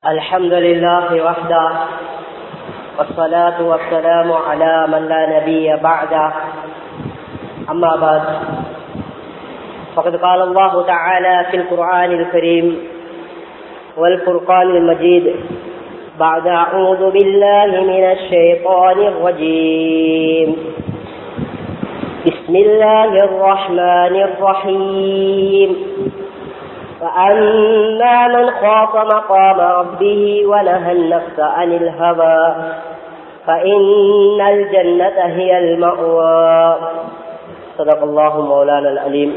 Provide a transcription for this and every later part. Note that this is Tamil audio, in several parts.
الحمد لله وحده والصلاة والسلام على من لا نبي بعده أما بعد فقد قال الله تعالى في القرآن الكريم والفرقان المجيد بعد أعوذ بالله من الشيطان الرجيم بسم الله الرحمن الرحيم فأما من خاف مقام ربه ونهى النفس عن الهوى فإن الجنة هي المأوى صدق الله مولانا العليم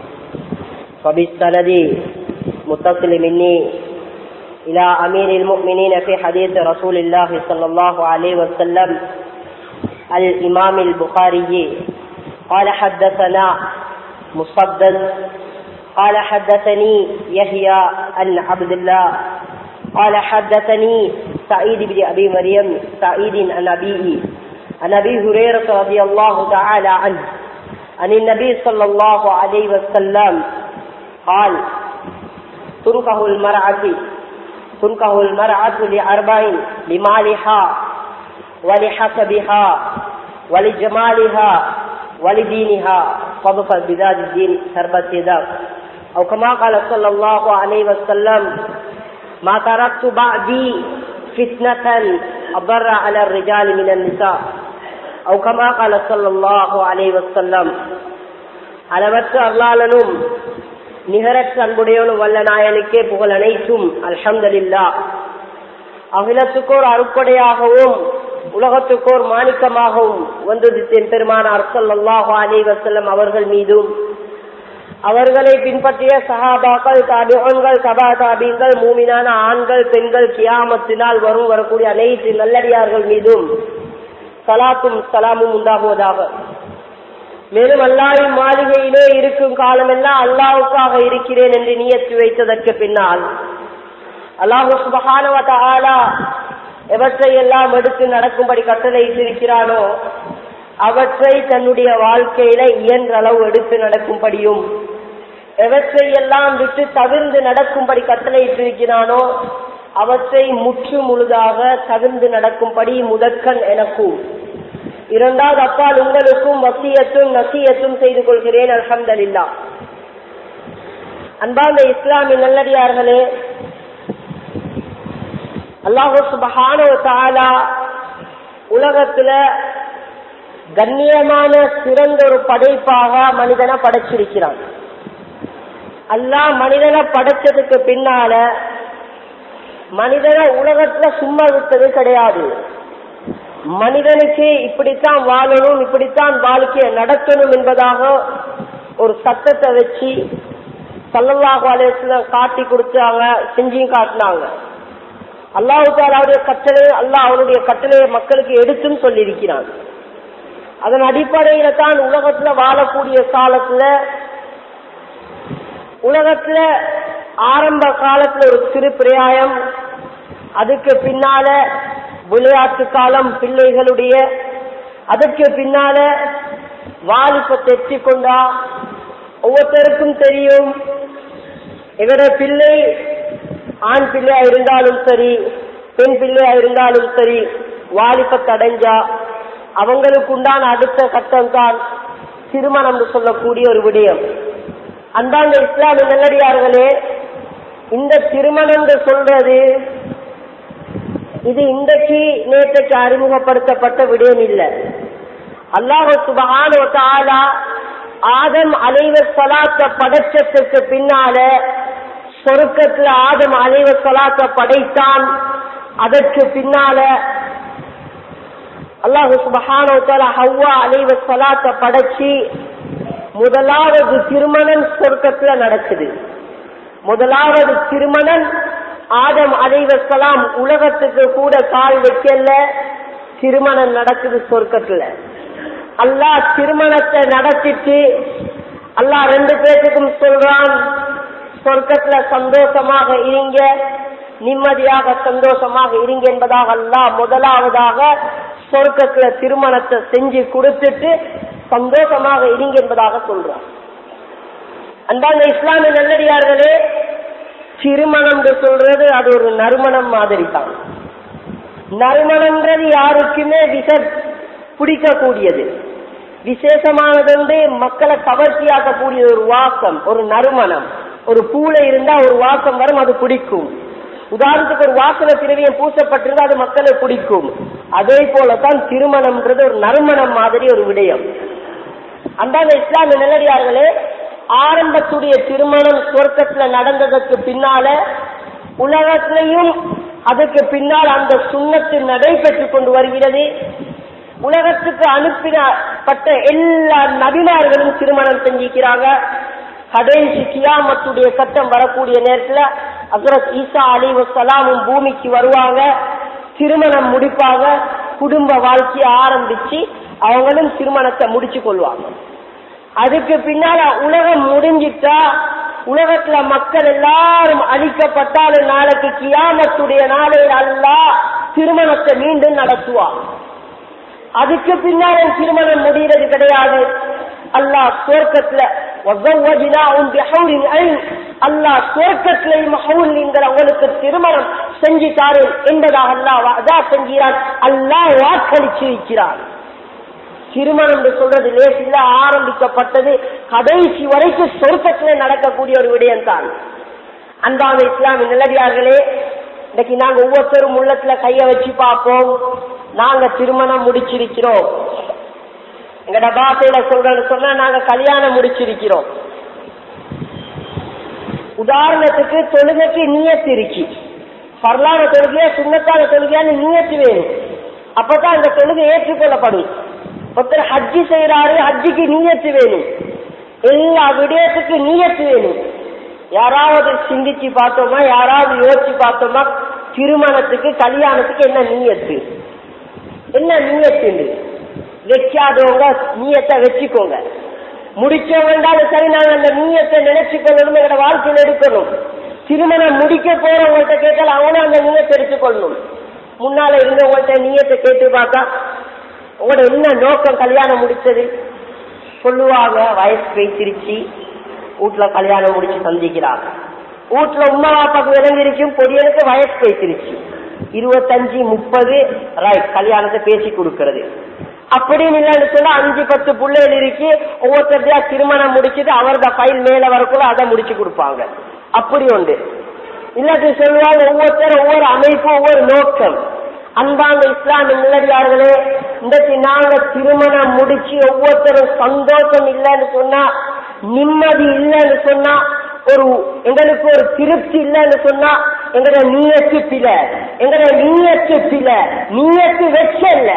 فبالسند متصل مني إلى أمير المؤمنين في حديث رسول الله صلى الله عليه وسلم الإمام البخاري قال حدثنا مصدد قال حدثني يحيى عن عبد الله قال حدثني سعيد بن أبي مريم سعيد عن أبيه عن أبي هريرة رضي الله تعالى عنه عن النبي صلى الله عليه وسلم قال تنكه المرأة تنكه المرأة لأربع لمالها ولحسبها ولجمالها ولدينها فضفر بذات الدين تربت يداك أو كما قال صلى الله عليه وسلم ما تركت بعدي فتنة أضر على الرجال من النساء أو كما قال صلى الله عليه وسلم அளவற்ற அல்லாளனும் நிகரற்ற அன்புடையவனும் வல்ல நாயனுக்கே புகழ் அனைத்தும் அல்ஹம்தலில்லா அகிலத்துக்கோர் அருப்படையாகவும் உலகத்துக்கோர் மாணிக்கமாகவும் வந்ததித்தேன் பெருமான அர்சல்லாஹு அலி வசல்லம் அவர்கள் மீதும் அவர்களை பின்பற்றிய சஹாபாக்கள் தாபிகள் சபா தாபிங்கள் மூமினான ஆண்கள் பெண்கள் கியாமத்தினால் வரும் வரக்கூடிய அனைத்து நல்லடியார்கள் மீதும் சலாத்தும் சலாமும் உண்டாகுவதாக மேலும் அல்லாவின் மாளிகையிலே இருக்கும் காலமெல்லாம் அல்லாவுக்காக இருக்கிறேன் என்று நியத்து வைத்ததற்கு பின்னால் அல்லாஹு சுபகானவத ஆலா எவற்றை எல்லாம் எடுத்து நடக்கும்படி கட்டளையிட்டிருக்கிறானோ அவற்றை தன்னுடைய வாழ்க்கையில இயன்ற அளவு எடுத்து நடக்கும்படியும் எவற்றை எல்லாம் விட்டு தவிர்ந்து நடக்கும்படி கட்டளையிட்டிருக்கிறானோ அவற்றை முற்று முழுதாக தவிர்ந்து நடக்கும்படி முதற்கண் எனக்கும் இரண்டாவது அப்பால் உங்களுக்கும் வசியத்தும் நசியத்தும் செய்து கொள்கிறேன் அலமதல்லா அன்பாந்த இஸ்லாமிய நல்லடியார்களே அல்லாஹு சுபஹான தாலா உலகத்துல கண்ணியமான சிறந்த ஒரு படைப்பாக மனிதனை படைச்சிருக்கிறான் அல்லாஹ் மனிதனை படைச்சதுக்கு பின்னால மனிதனை உலகத்துல சும்மா விட்டது கிடையாது மனிதனுக்கு இப்படித்தான் வாழணும் இப்படித்தான் வாழ்க்கையை நடத்தணும் என்பதாக ஒரு சட்டத்தை வச்சு சல்லல்லாஹு அலேஸ்ல காட்டி கொடுத்தாங்க செஞ்சியும் காட்டினாங்க அல்லாஹு அவருடைய கட்டளை அல்லாஹ் அவருடைய கட்டளையை மக்களுக்கு எடுத்தும் சொல்லியிருக்கிறான் அதன் அடிப்படையில தான் உலகத்துல வாழக்கூடிய காலத்துல உலகத்துல ஆரம்ப காலத்துல ஒரு சிறு பிராயம் அதுக்கு பின்னால விளையாட்டு காலம் பிள்ளைகளுடைய அதற்கு பின்னால வாலிபத்தை எட்டி கொண்டா ஒவ்வொருத்தருக்கும் தெரியும் இவர பிள்ளை ஆண் பிள்ளையா இருந்தாலும் சரி பெண் பிள்ளையா இருந்தாலும் சரி வாலிபத்தை அடைஞ்சா அவங்களுக்கு உண்டான அடுத்த கட்டம் தான் திருமணம் சொல்லக்கூடிய ஒரு விடயம் அந்தாண்ட இஸ்லாமிய நல்லடியார்களே இந்த திருமணம் சொல்றது இது இன்றைக்கு நேற்றைக்கு அறிமுகப்படுத்தப்பட்ட விடயம் இல்லை அல்லாஹு சுபகான ஆதம் அலைவ சலாத்த படைச்சத்துக்கு பின்னால சொருக்கத்துல ஆதம் அலைவ சலாத்த படைத்தான் அதற்கு பின்னால அல்லாஹு சுபஹான ஹவ்வா அலைவ சலாத்த படைச்சு முதலாவது திருமணம் சொர்க்கத்துல நடக்குது முதலாவது திருமணம் ஆதம் அலைவசலாம் உலகத்துக்கு கூட கால் வைக்கல திருமணம் நடக்குது சொர்க்கத்துல அல்லாஹ் திருமணத்தை நடத்திட்டு அல்லாஹ் ரெண்டு பேர்த்துக்கும் சொல்றான் சொர்க்கத்துல சந்தோஷமாக இருங்க நிம்மதியாக சந்தோஷமாக இருங்க என்பதாக அல்லாஹ் முதலாவதாக சொர்க்கத்துல திருமணத்தை செஞ்சு கொடுத்துட்டு சந்தோஷமாக இருங்க என்பதாக சொல்றான் அன்பாங்க இஸ்லாமிய நல்லடியார்களே திருமணம் சொல்றது அது ஒரு நறுமணம் மாதிரி தான் நறுமணம்ன்றது யாருக்குமே விச பிடிக்கக்கூடியது விசேஷமானது வந்து மக்களை கவர்ச்சியாக்கக்கூடிய ஒரு வாசம் ஒரு நறுமணம் ஒரு பூல இருந்தா ஒரு வாசம் வரும் அது பிடிக்கும் உதாரணத்துக்கு ஒரு வாசனை திரவியம் பூசப்பட்டிருந்தா அது மக்களை பிடிக்கும் அதே போலதான் திருமணம்ன்றது ஒரு நறுமணம் மாதிரி ஒரு விடயம் அந்தாங்க இஸ்லாமிய நிலடியார்களே ஆரம்பத்துடைய திருமணம் சொர்க்கத்துல நடந்ததற்கு பின்னால உலகத்திலையும் அதுக்கு பின்னால் அந்த சுண்ணத்து நடைபெற்றுக் கொண்டு வருகிறது உலகத்துக்கு அனுப்பினப்பட்ட எல்லா நபிமார்களும் திருமணம் செஞ்சிருக்கிறாங்க கடைசி கியாமத்துடைய சட்டம் வரக்கூடிய நேரத்துல அசரத் ஈசா அலி வசலாமும் பூமிக்கு வருவாங்க திருமணம் முடிப்பாங்க குடும்ப வாழ்க்கையை ஆரம்பிச்சு அவங்களும் திருமணத்தை முடிச்சு கொள்வாங்க அதுக்கு பின்னால உலகம் முடிஞ்சிட்டா உலகத்துல மக்கள் எல்லாரும் அழிக்கப்பட்டாலும் நாளைக்கு கியாமத்துடைய நாளையில் அல்லா திருமணத்தை மீண்டும் நடத்துவான் அதுக்கு பின்னால திருமணம் முடிகிறது கிடையாது அல்லாஹ் சுவர்க்கத்துல அல்லாஹ் சுவர்க்கத்திலையும் உங்களுக்கு திருமணம் செஞ்சு தாரேன் என்பதாக அல்லாஹ் அதா செஞ்சான் அல்லாஹ் வாக்களிச்சு இருக்கிறான் திருமணம் என்று சொல்றது லேசில ஆரம்பிக்கப்பட்டது கடைசி வரைக்கும் சொர்க்கத்துல நடக்கக்கூடிய ஒரு விடயம் தான் அன்பான இஸ்லாமிய நிலவியார்களே இன்னைக்கு நாங்க ஒவ்வொருத்தரும் உள்ளத்துல கைய வச்சு பார்ப்போம் நாங்க திருமணம் முடிச்சிருக்கிறோம் எங்கட பாசையில சொல்றது சொன்னா நாங்க கல்யாணம் முடிச்சிருக்கிறோம் உதாரணத்துக்கு தொழுகைக்கு நீயத்து இருக்கு பரலான தொழுகையா சுண்ணத்தான தொழுகையான்னு நீயத்து வேணும் அப்பதான் அந்த தொழுகை ஏற்றுக்கொள்ளப்படும் ஒருத்தர் ஹஜ்ஜி செய்யறாரு ஹஜ்ஜிக்கு நீயத்து வேணும் எல்லா விடயத்துக்கு நீயத்து வேணும் யாராவது சிந்திச்சு பார்த்தோமா யாராவது யோசிச்சு பார்த்தோமா திருமணத்துக்கு கல்யாணத்துக்கு என்ன நீயத்து என்ன நீயத்து வைக்காதவங்க நீயத்தை வச்சுக்கோங்க முடிச்சவங்கண்டாலும் சரி நாங்க அந்த நீயத்தை நினைச்சு கொள்ளணும் எங்களோட வாழ்க்கையில் எடுக்கணும் திருமணம் முடிக்க போறவங்கள்ட்ட கேட்டால் அவனும் அந்த நீயத்தை எடுத்துக்கொள்ளணும் முன்னால இருந்தவங்கள்ட்ட நீயத்தை கேட்டு பார்த்தா உங்களோட என்ன நோக்கம் கல்யாணம் முடிச்சது சொல்லுவாங்க வயசு பேசிருச்சு வீட்டுல கல்யாணம் முடிச்சு சந்திக்கிறாங்க வீட்டுல உமா பாப்பாக்கு விளங்கிருக்கும் பொடியனுக்கு வயசு பேசிருச்சு இருபத்தஞ்சு முப்பது ரைட் கல்யாணத்தை பேசி கொடுக்கறது அப்படின்னு இல்லைன்னு சொன்னா அஞ்சு பத்து பிள்ளைகள் இருக்கு ஒவ்வொருத்தரையா திருமணம் முடிச்சுட்டு அவரது ஃபைல் மேல வரக்குள்ள அதை முடிச்சு கொடுப்பாங்க அப்படி உண்டு இல்லாட்டி சொல்லுவாங்க ஒவ்வொருத்தரும் ஒவ்வொரு அமைப்பு ஒவ்வொரு நோக்கம் அன்பாங்க இஸ்லாமிய நிலடியார்களே இன்றைக்கு நாங்க திருமணம் முடிச்சு ஒவ்வொருத்தரும் சந்தோஷம் இல்லைன்னு சொன்னா நிம்மதி இல்லைன்னு சொன்னா ஒரு எங்களுக்கு ஒரு திருப்தி இல்லைன்னு சொன்னா எங்கட நீயத்து பில எங்கட நீயத்து பில நீயத்து வச்சல்ல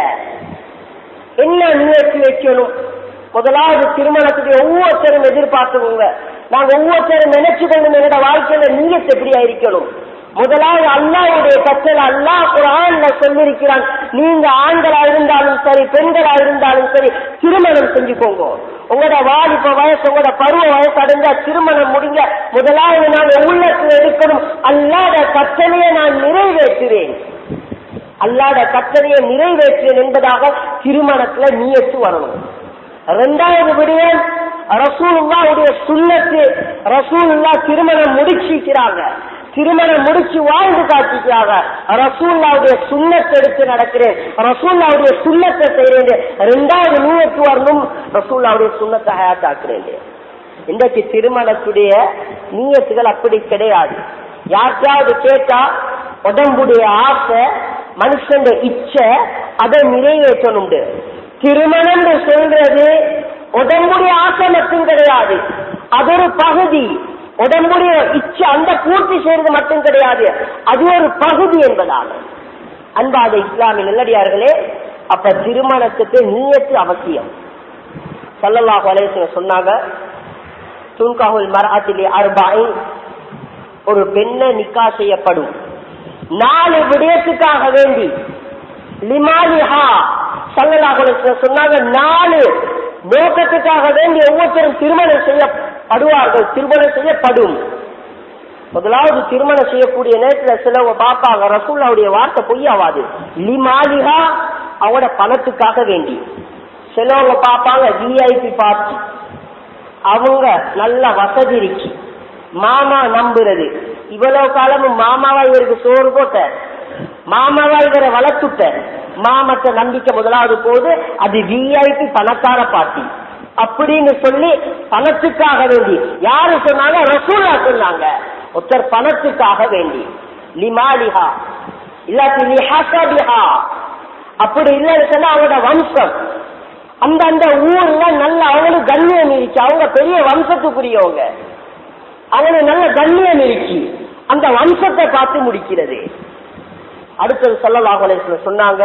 என்ன நீயத்து வைக்கணும் முதலாவது திருமணத்துடைய ஒவ்வொருத்தரும் எதிர்பார்த்துக்கோங்க நாங்க ஒவ்வொருத்தரும் நினைச்சுக்கணும் எங்கட வாழ்க்கையில நீயத்து எப்படியா இருக்கணும் முதலாவது அல்லாவுடைய கற்றல் அல்லாஹ் குரான்ல சொல்லிருக்கிறான் நீங்க ஆண்களா இருந்தாலும் சரி பெண்களா இருந்தாலும் சரி திருமணம் செஞ்சுக்கோங்க உங்களோட வாலிப வயசு உங்களோட பருவ வயசு அடைஞ்சா திருமணம் முடிங்க முதலாவது நான் உள்ளத்தில் எடுக்கணும் அல்லாத கட்டளையை நான் நிறைவேற்றுவேன் அல்லாத கட்டளையை நிறைவேற்றுவேன் என்பதாக திருமணத்துல நீயத்து வரணும் இரண்டாவது விடயம் ரசூலுல்லாவுடைய சுண்ணத்து ரசூலுல்லா திருமணம் முடிச்சிருக்கிறாங்க திருமணம் முடிச்சு வாழ்ந்து காட்டிக்கிறாங்க ரசூல்லாவுடைய சுண்ணத்தை எடுத்து நடக்கிறேன் ரசூல்லாவுடைய சுண்ணத்தை செய்யறேன் ரெண்டாவது நீயத்து வரணும் ரசூல்லாவுடைய சுண்ணத்தை ஹயாத்தாக்குறேன் இன்றைக்கு திருமணத்துடைய நீயத்துகள் அப்படி கிடையாது யாருக்காவது கேட்டா உடம்புடைய ஆசை மனுஷன் இச்சை அதை நிறைவேற்றணும் திருமணம் சொல்றது உடம்புடைய ஆசை மட்டும் கிடையாது அது ஒரு பகுதி உடம்புடைய இச்சை அந்த பூர்த்தி செய்யறது மட்டும் கிடையாது அது ஒரு பகுதி என்பதாக அன்பாத இஸ்லாமிய நல்லடியார்களே அப்ப திருமணத்துக்கு நீயத்து அவசியம் சல்லல்லாஹு அலைஹி சொன்னாங்க துன்காகுல் மராத்திலே அர்பாய் ஒரு பெண்ணை நிக்கா செய்யப்படும் நாலு விடயத்துக்காக வேண்டி லிமாலிஹா சல்லல்லாஹு அலைஹி சொன்னாங்க நாலு நோக்கத்துக்காக வேண்டி ஒவ்வொருத்தரும் திருமணம் செய்யப்படுவார்கள் திருமணம் செய்யப்படும் முதலாவது திருமணம் செய்யக்கூடிய நேரத்தில் சிலவங்க பார்ப்பாங்க ரசூல்லாவுடைய வார்த்தை பொய்யாவாது லிமாலிகா அவங்களோட பணத்துக்காக வேண்டி சிலவங்க பார்ப்பாங்க விஐபி பார்த்து அவங்க நல்ல வசதி இருக்கு மாமா நம்புறது இவ்வளவு காலமும் மாமாவா இவருக்கு சோறு போட்ட மாமாவா இவரை வளர்த்துட்ட மாமத்த நம்பிக்கை முதலாவது போது அது விஐபி பணக்கார பாட்டி அப்படின்னு சொல்லி பணத்துக்காக வேண்டி யாரு சொன்னாங்க ரசூலா சொன்னாங்க ஒருத்தர் பணத்துக்காக வேண்டி லிமாலிஹா இல்லாட்டி லிஹாசபிஹா அப்படி இல்லைன்னு சொன்னா அவங்களோட வம்சம் அந்த அந்த ஊர்ல நல்ல அவங்களுக்கு கண்ணியம் இருக்கு அவங்க பெரிய வம்சத்துக்குரியவங்க அவங்களுக்கு நல்ல கண்ணியம் இருக்கு அந்த வம்சத்தை பார்த்து முடிக்கிறது அடுத்தது சொல்லலாக சொன்னாங்க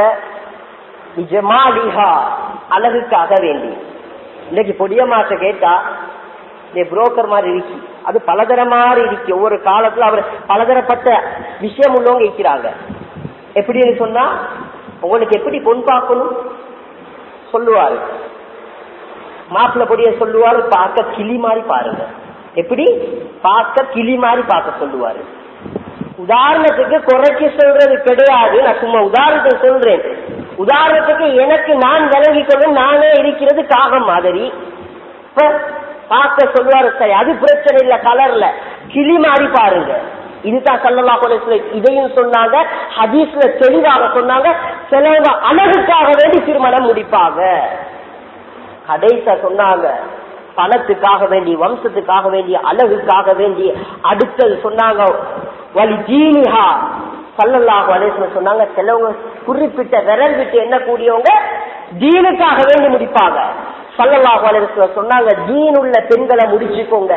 நிஜமாலிஹா அழகுக்காக வேண்டி இன்னைக்கு பொடிய மாச கேட்டா இந்த புரோக்கர் மாதிரி இருக்கு அது பலதர மாதிரி இருக்கு ஒவ்வொரு காலத்துல அவர் பலதரப்பட்ட விஷயம் உள்ளவங்க இருக்கிறாங்க எப்படின்னு சொன்னா உங்களுக்கு எப்படி பொன் பார்க்கணும் சொல்லுவாரு மாப்பிள்ள பொடிய சொல்லுவாரு பார்க்க கிளி மாதிரி பாருங்க எப்படி பார்க்க கிளி மாதிரி பார்க்க சொல்லுவாரு உதாரணத்துக்கு குறைச்சி சொல்றது கிடையாது நான் சும்மா உதாரணத்துக்கு சொல்றேன் உதாரணத்துக்கு எனக்கு நான் விலகி கொள்ள நானே இருக்கிறது காகம் மாதிரி இப்ப பார்க்க சொல்லுவாரு சரி அது பிரச்சனை இல்ல கலர்ல கிளி மாதிரி பாருங்க இதுதான் சல்லல்லா குலேஸ்ல இதையும் சொன்னாங்க ஹதீஸ்ல தெளிவாக சொன்னாங்க சிலவங்க அழகுக்காக வேண்டி திருமணம் முடிப்பாங்க கடைசா சொன்னாங்க பணத்துக்காக வேண்டி வம்சத்துக்காக வேண்டி அழகுக்காக வேண்டி அடுத்தது சொன்னாங்க வலி ஜீனிஹா சல்லல்லாஹு அலேஸ்ல சொன்னாங்க சிலவங்க குறிப்பிட்ட விரல் விட்டு என்ன கூடியவங்க தீனுக்காக வேண்டி முடிப்பாங்க சல்லல்லாஹு அலேஸ்ல சொன்னாங்க தீன் உள்ள பெண்களை முடிச்சுக்கோங்க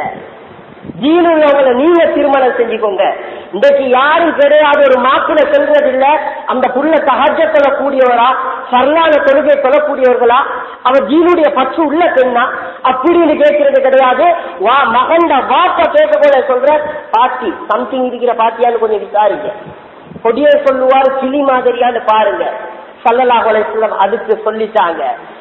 தீன் உள்ளவங்களை நீங்க திருமணம் செஞ்சுக்கோங்க இன்றைக்கு யாரும் கிடையாது ஒரு மாப்பிள சொல்றது இல்ல அந்த புள்ள தகஜ தொழக்கூடியவரா சரளான தொழுகை தொழக்கூடியவர்களா அவர் ஜீனுடைய பற்று உள்ள பெண்ணா அப்படின்னு கேட்கறது கிடையாது வா மகண்ட வாப்ப கேட்க கூட சொல்ற பாட்டி சம்திங் இருக்கிற பாட்டியான்னு கொஞ்சம் விசாரிங்க கொடிய சொல்லுவார் கிளி மாதிரியான்னு பாருங்க சல்லல்லா செல்லம் அதுக்கு சொல்லிட்டாங்க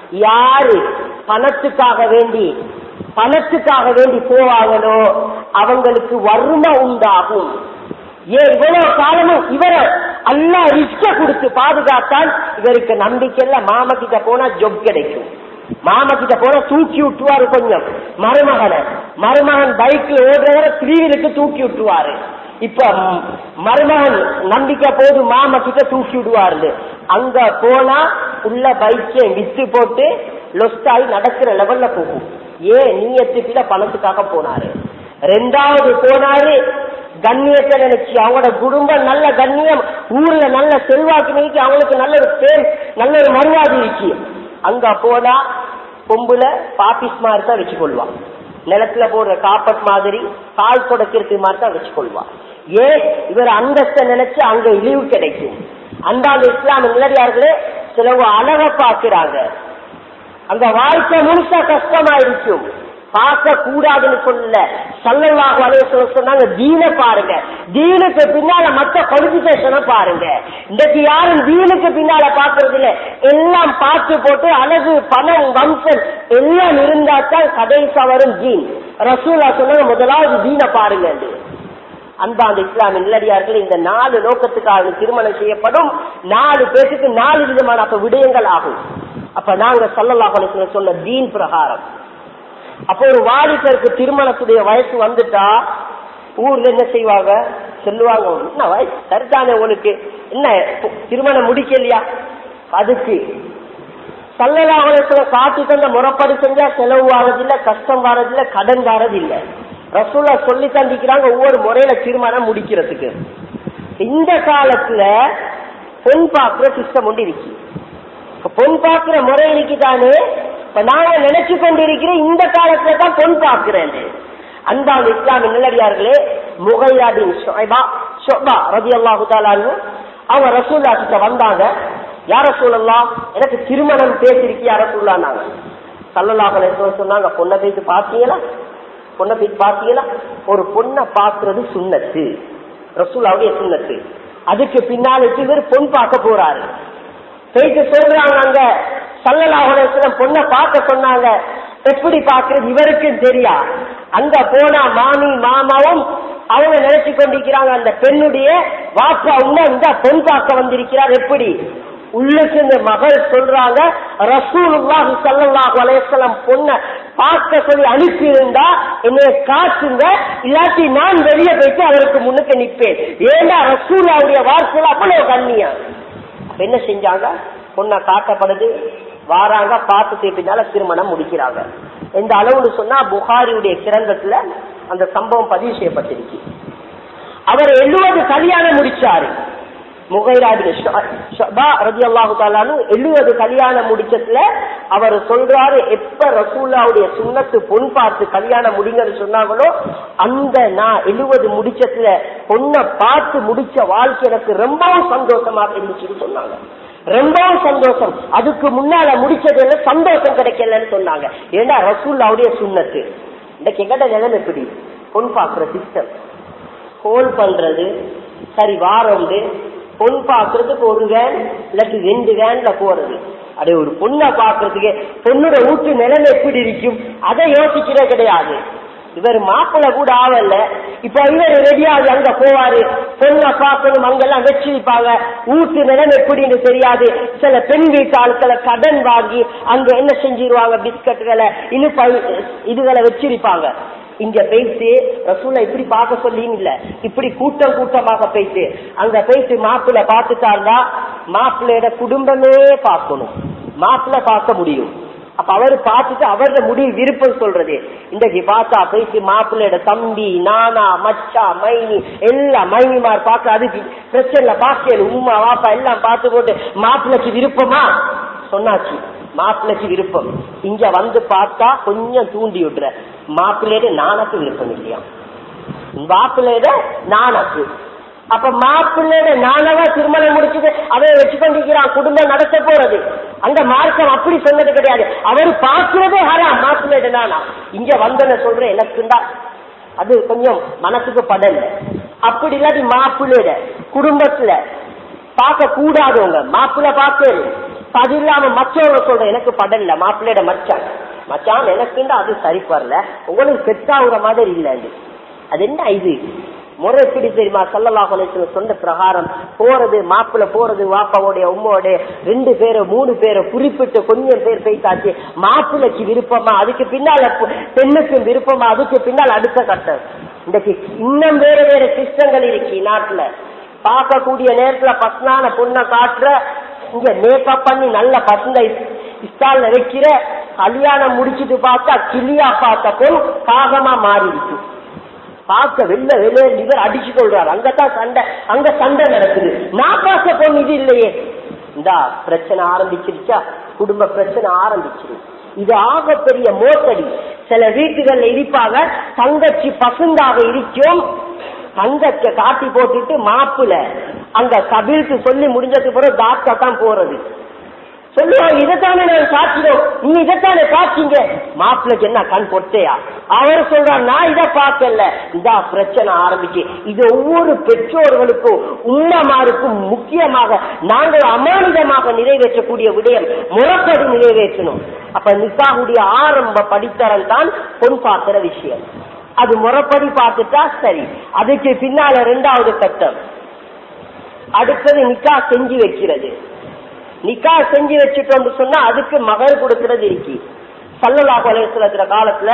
யாரு பணத்துக்காக வேண்டி பணத்துக்காக வேண்டி போவாங்களோ அவங்களுக்கு வறுமை உண்டாகும் ஏன் இவ்வளவு காலமும் இவரை அல்லா ரிஸ்க கொடுத்து பாதுகாத்தால் இவருக்கு நம்பிக்கை இல்ல மாமா கிட்ட போனா ஜொப் கிடைக்கும் மாமா கிட்ட போனா தூக்கி விட்டுவாரு கொஞ்சம் மருமகனை மருமகன் பைக்ல ஓடுறவரை த்ரீவிலுக்கு தூக்கி விட்டுவாரு இப்ப ம், மருமகன் நம்பிக்கை போது மாமா கிட்ட தூக்கி விடுவாரு அங்க போனா உள்ள பைக்கை வித்து போட்டு லொஸ்டாய் நடக்கிற லெவல்ல போகும் ஏன் நீயத்துக்குள்ள பணத்துக்காக போனாரு ரெண்டாவது போனாரு கண்ணியத்தை நினைச்சு அவங்களோட குடும்பம் நல்ல கண்ணியம் ஊர்ல நல்ல செல்வாக்கு நீக்கி அவங்களுக்கு நல்ல ஒரு பேர் நல்ல ஒரு மரியாதை இருக்கு அங்க போனா கொம்புல பாப்பிஸ் மாதிரி தான் வச்சு கொள்வான் நிலத்துல போடுற காப்பட் மாதிரி கால் தொடக்கிறது மாதிரி தான் வச்சு கொள்வான் ஏன் இவர் அந்தஸ்தை நினைச்சு அங்க இழிவு கிடைக்கும் அந்தாந்த இஸ்லாம நிலடியார்களே சிலவங்க அழக பாக்குறாங்க அந்த வாழ்க்கை முழுசா கஷ்டமா இருக்கும் பார்க்க கூடாதுன்னு சொல்லல சல்லல்லாஹு அலைஹி வஸல்லம் சொன்னாங்க தீன பாருங்க தீனுக்கு பின்னால மத்த குவாலிபிகேஷனை பாருங்க இன்றைக்கு யாரும் தீனுக்கு பின்னால பாக்குறது இல்ல எல்லாம் பார்த்து போட்டு அழகு பணம் வம்சம் எல்லாம் இருந்தா தான் கடைசா வரும் ஜீன் ரசூலா சொன்னாங்க முதலாவது தீன பாருங்க அன்பாந்த இஸ்லாமிய நிலடியார்கள் இந்த நாலு நோக்கத்துக்காக திருமணம் செய்யப்படும் நாலு பேருக்கு நாலு விதமான அப்ப விடயங்கள் ஆகும் அப்ப நாங்க சல்லல்லாஹு சொன்ன தீன் பிரகாரம் அப்போ ஒரு வாலிபருக்கு திருமணத்துடைய வயசு வந்துட்டா ஊர்ல என்ன செய்வாங்க சொல்லுவாங்க என்ன வயசு சரிதானே உங்களுக்கு என்ன திருமணம் முடிக்கலையா அதுக்கு சல்லலாஹுல காட்டி தந்த முறைப்படி செஞ்சா செலவு வாரதில்ல கஷ்டம் வாரதில்ல கடன் வாரதில்ல ரசூலா சொல்லி தந்திக்கிறாங்க ஒவ்வொரு முறையில திருமணம் முடிக்கிறதுக்கு இந்த காலத்துல பொன் பாக்குற சிஸ்டம் ஒன்று இருக்கு இப்ப பொன் பாக்குற முறை இருக்குதானே இப்ப நாங்க நினைச்சு கொண்டிருக்கிறேன் இந்த காலத்துல தான் பொன் பாக்குறேன் அந்த இஸ்லாமிய நிலடியார்களே முகையாடின் ஷொபா ஷொபா ரதி அல்லாஹு அவங்க ரசூல்லா கிட்ட வந்தாங்க யார சூழல்லாம் எனக்கு திருமணம் பேசிருக்கி யார சூழலாங்க சல்லல்லாஹ் சொன்னாங்க பொண்ணை போயிட்டு பாத்தீங்களா பொண்ணை போயிட்டு பாத்தீங்களா ஒரு பொண்ணை பாக்குறது சுண்ணத்து ரசூலாவுடைய சுண்ணத்து அதுக்கு பின்னாலுக்கு இவர் பொன் பார்க்க போறாரு போயிட்டு சொல்றாங்க அங்க சல்லலாஹுலம் பொண்ணை பார்க்க சொன்னாங்க எப்படி பாக்குறது இவருக்கும் தெரியா அங்க போனா மாமி மாமாவும் அவங்க நினைச்சு கொண்டிருக்கிறாங்க அந்த பெண்ணுடைய வாப்பா உள்ள இந்த பொன் பார்க்க வந்திருக்கிறார் எப்படி உள்ளுக்கு இந்த மகள் சொல்றாங்க ரசூலுல்லாஹி ஸல்லல்லாஹு அலைஹி வஸல்லம் பொண்ண பார்க்க சொல்லி அனுப்பி இருந்தா என்னைய காட்டுங்க இல்லாட்டி நான் வெளியே போயிட்டு அவருக்கு முன்னுக்கு நிற்பேன் ஏண்டா ரசூலாவுடைய வார்த்தையில அவ்வளவு கண்ணியா அப்ப என்ன செஞ்சாங்க பொண்ணை காட்டப்படுது வாராங்க பார்த்துட்டு பின்னால திருமணம் முடிக்கிறாங்க எந்த அளவுன்னு சொன்னா புகாரியுடைய கிரந்தத்துல அந்த சம்பவம் பதிவு செய்யப்பட்டிருக்கு அவர் எழுபது கல்யாணம் முடிச்சாரு எழுபது கல்யாணம் முடிச்சதுல அவர் சொல்றாரு எப்ப ரசூல்லாவுடைய சுண்ணத்து பொன் பார்த்து கல்யாணம் முடிங்கன்னு சொன்னாங்களோ அந்த நான் எழுபது முடிச்சதுல பொண்ணை பார்த்து முடிச்ச வாழ்க்கை எனக்கு ரொம்பவும் சந்தோஷமாக இருந்துச்சுன்னு சொன்னாங்க ரொம்பவும் சந்தோஷம் அதுக்கு முன்னால முடிச்சதுல சந்தோஷம் கிடைக்கலன்னு சொன்னாங்க ஏன்னா ரசூல்லாவுடைய சுண்ணத்து இன்னைக்கு எங்கட நிலம் எப்படி பொன் பாக்குற சிஸ்டம் ஹோல் பண்றது சரி வாரண்டு பொன் பாக்குறதுக்கு ஒரு வேன் இல்லாட்டி ரெண்டு வேன்ல போறது அதே ஒரு பொண்ணை பாக்குறதுக்கு பொண்ணோட வீட்டு நிலைமை எப்படி இருக்கும் அதை யோசிக்கிற கிடையாது இவர் மாப்பிள்ள கூட ஆவல்ல இப்ப இவர் ரெடியாகி அங்க போவாரு பொண்ணை பார்க்கணும் அங்கெல்லாம் வச்சிருப்பாங்க வீட்டு நிலம் எப்படின்னு தெரியாது சில பெண் வீட்டு ஆட்களை கடன் வாங்கி அங்க என்ன செஞ்சிருவாங்க பிஸ்கட்டுகளை இனிப்பை இதுகளை வச்சிருப்பாங்க இங்க போயிட்டு ரசூலை இப்படி பார்க்க சொல்லியும் இல்ல இப்படி கூட்டம் கூட்டமாக போயிட்டு அங்க போயிட்டு மாப்பிள்ள பார்த்துட்டாருந்தா மாப்பிள்ளையோட குடும்பமே பார்க்கணும் மாப்பிள்ள பார்க்க முடியும் அப்ப அவர் பார்த்துட்டு அவரோட முடிவு விருப்பம் சொல்றது இன்றைக்கு பார்த்தா போயிட்டு மாப்பிள்ளையோட தம்பி நானா மச்சா மைனி எல்லாம் மைனிமார் பார்க்க அதுக்கு பிரச்சனை பாக்கியல் உமா வாப்பா எல்லாம் பார்த்து போட்டு மாப்பிள்ளைக்கு விருப்பமா சொன்னாச்சு மாப்பிள்ளைக்கு விருப்பம் இங்க வந்து பார்த்தா கொஞ்சம் தூண்டி விடுற மாப்பிள்ளையோட நானக்கு விருப்பம் இல்லையா மாப்பிள்ளையோட நானக்கு அப்ப மாப்பிள்ளையோட நானவா திருமணம் முடிச்சுட்டு அதை வச்சு கொண்டிருக்கிறான் குடும்பம் நடத்த போறது அந்த மார்க்கம் அப்படி சொன்னது கிடையாது அவர் பார்க்கிறதே ஹராம் மாப்பிள்ளையோட நானா இங்க வந்தன சொல்றேன் எனக்குண்டா அது கொஞ்சம் மனசுக்கு படல அப்படி இல்லாட்டி மாப்பிள்ளையோட குடும்பத்துல பார்க்க கூடாதவங்க மாப்பிள்ளை பார்க்கறது அது இல்லாம மற்றவங்க சொல்ற எனக்கு படல மாப்பிள்ளையோட மச்சான் மச்சான் எனக்குண்டா அது சரி வரல உங்களுக்கு செட் ஆகுற மாதிரி இல்ல அது அது என்ன இது முறை எப்படி தெரியுமா சல்லல்லாஹு சொன்ன பிரகாரம் போறது மாப்பிள்ள போறது வாப்பாவோடைய உம்மோடைய ரெண்டு பேரை மூணு பேரை குறிப்பிட்டு கொஞ்சம் பேர் போய்த்தாச்சு மாப்பிள்ளைக்கு விருப்பமா அதுக்கு பின்னால பெண்ணுக்கும் விருப்பமா அதுக்கு பின்னால் அடுத்த கட்டம் இன்றைக்கு இன்னும் வேற வேற சிஸ்டங்கள் இருக்கு நாட்டுல பார்க்கக்கூடிய நேரத்துல பசனான பொண்ணை காட்டுற இங்க மேக்கப் பண்ணி நல்ல பசங்க இஸ்டால்ல வைக்கிற கல்யாணம் முடிச்சிட்டு பார்த்தா கிளியா பார்த்த பொன் காகமா மாறிடுச்சு பார்க்க வெளில வெளியே இவர் அடிச்சு கொள்றாரு அங்கதான் சண்டை அங்க சண்டை நடக்குது நான் பார்க்க பொண்ணு இது இல்லையே இந்த பிரச்சனை ஆரம்பிச்சிருச்சா குடும்ப பிரச்சனை ஆரம்பிச்சிரு இது ஆக பெரிய மோசடி சில வீட்டுகள்ல இருப்பாங்க தங்கச்சி பசுந்தாக இருக்கும் தங்கச்ச காட்டி போட்டுட்டு மாப்புல அங்க கபிலுக்கு சொல்லி முடிஞ்சதுக்கு பிறகு டாக்டா தான் போறது சொல்லுவாங்க இதைத்தானே நான் காட்டினோம் நீ இதைத்தானே காட்டிங்க மாப்பிள்ளைக்கு என்ன கண் பொட்டையா அவர் சொல்றார் நான் இதை பார்க்கல இதா பிரச்சனை ஆரம்பிச்சு இது ஒவ்வொரு பெற்றோர்களுக்கும் உண்ணமாருக்கும் முக்கியமாக நாங்கள் அமானிதமாக நிறைவேற்றக்கூடிய விடயம் முறப்படி நிறைவேற்றணும் அப்ப நிக்காவுடைய ஆரம்ப படித்தரம் தான் பொன் பார்க்கிற விஷயம் அது முறைப்படி பார்த்துட்டா சரி அதுக்கு பின்னால ரெண்டாவது கட்டம் அடுத்தது நிக்கா செஞ்சு வைக்கிறது நிக்கா செஞ்சு வச்சுட்டோம்னு சொன்னா அதுக்கு மகர் கொடுக்கறது இருக்கு சல்லல்லாஹு அலைஹி காலத்துல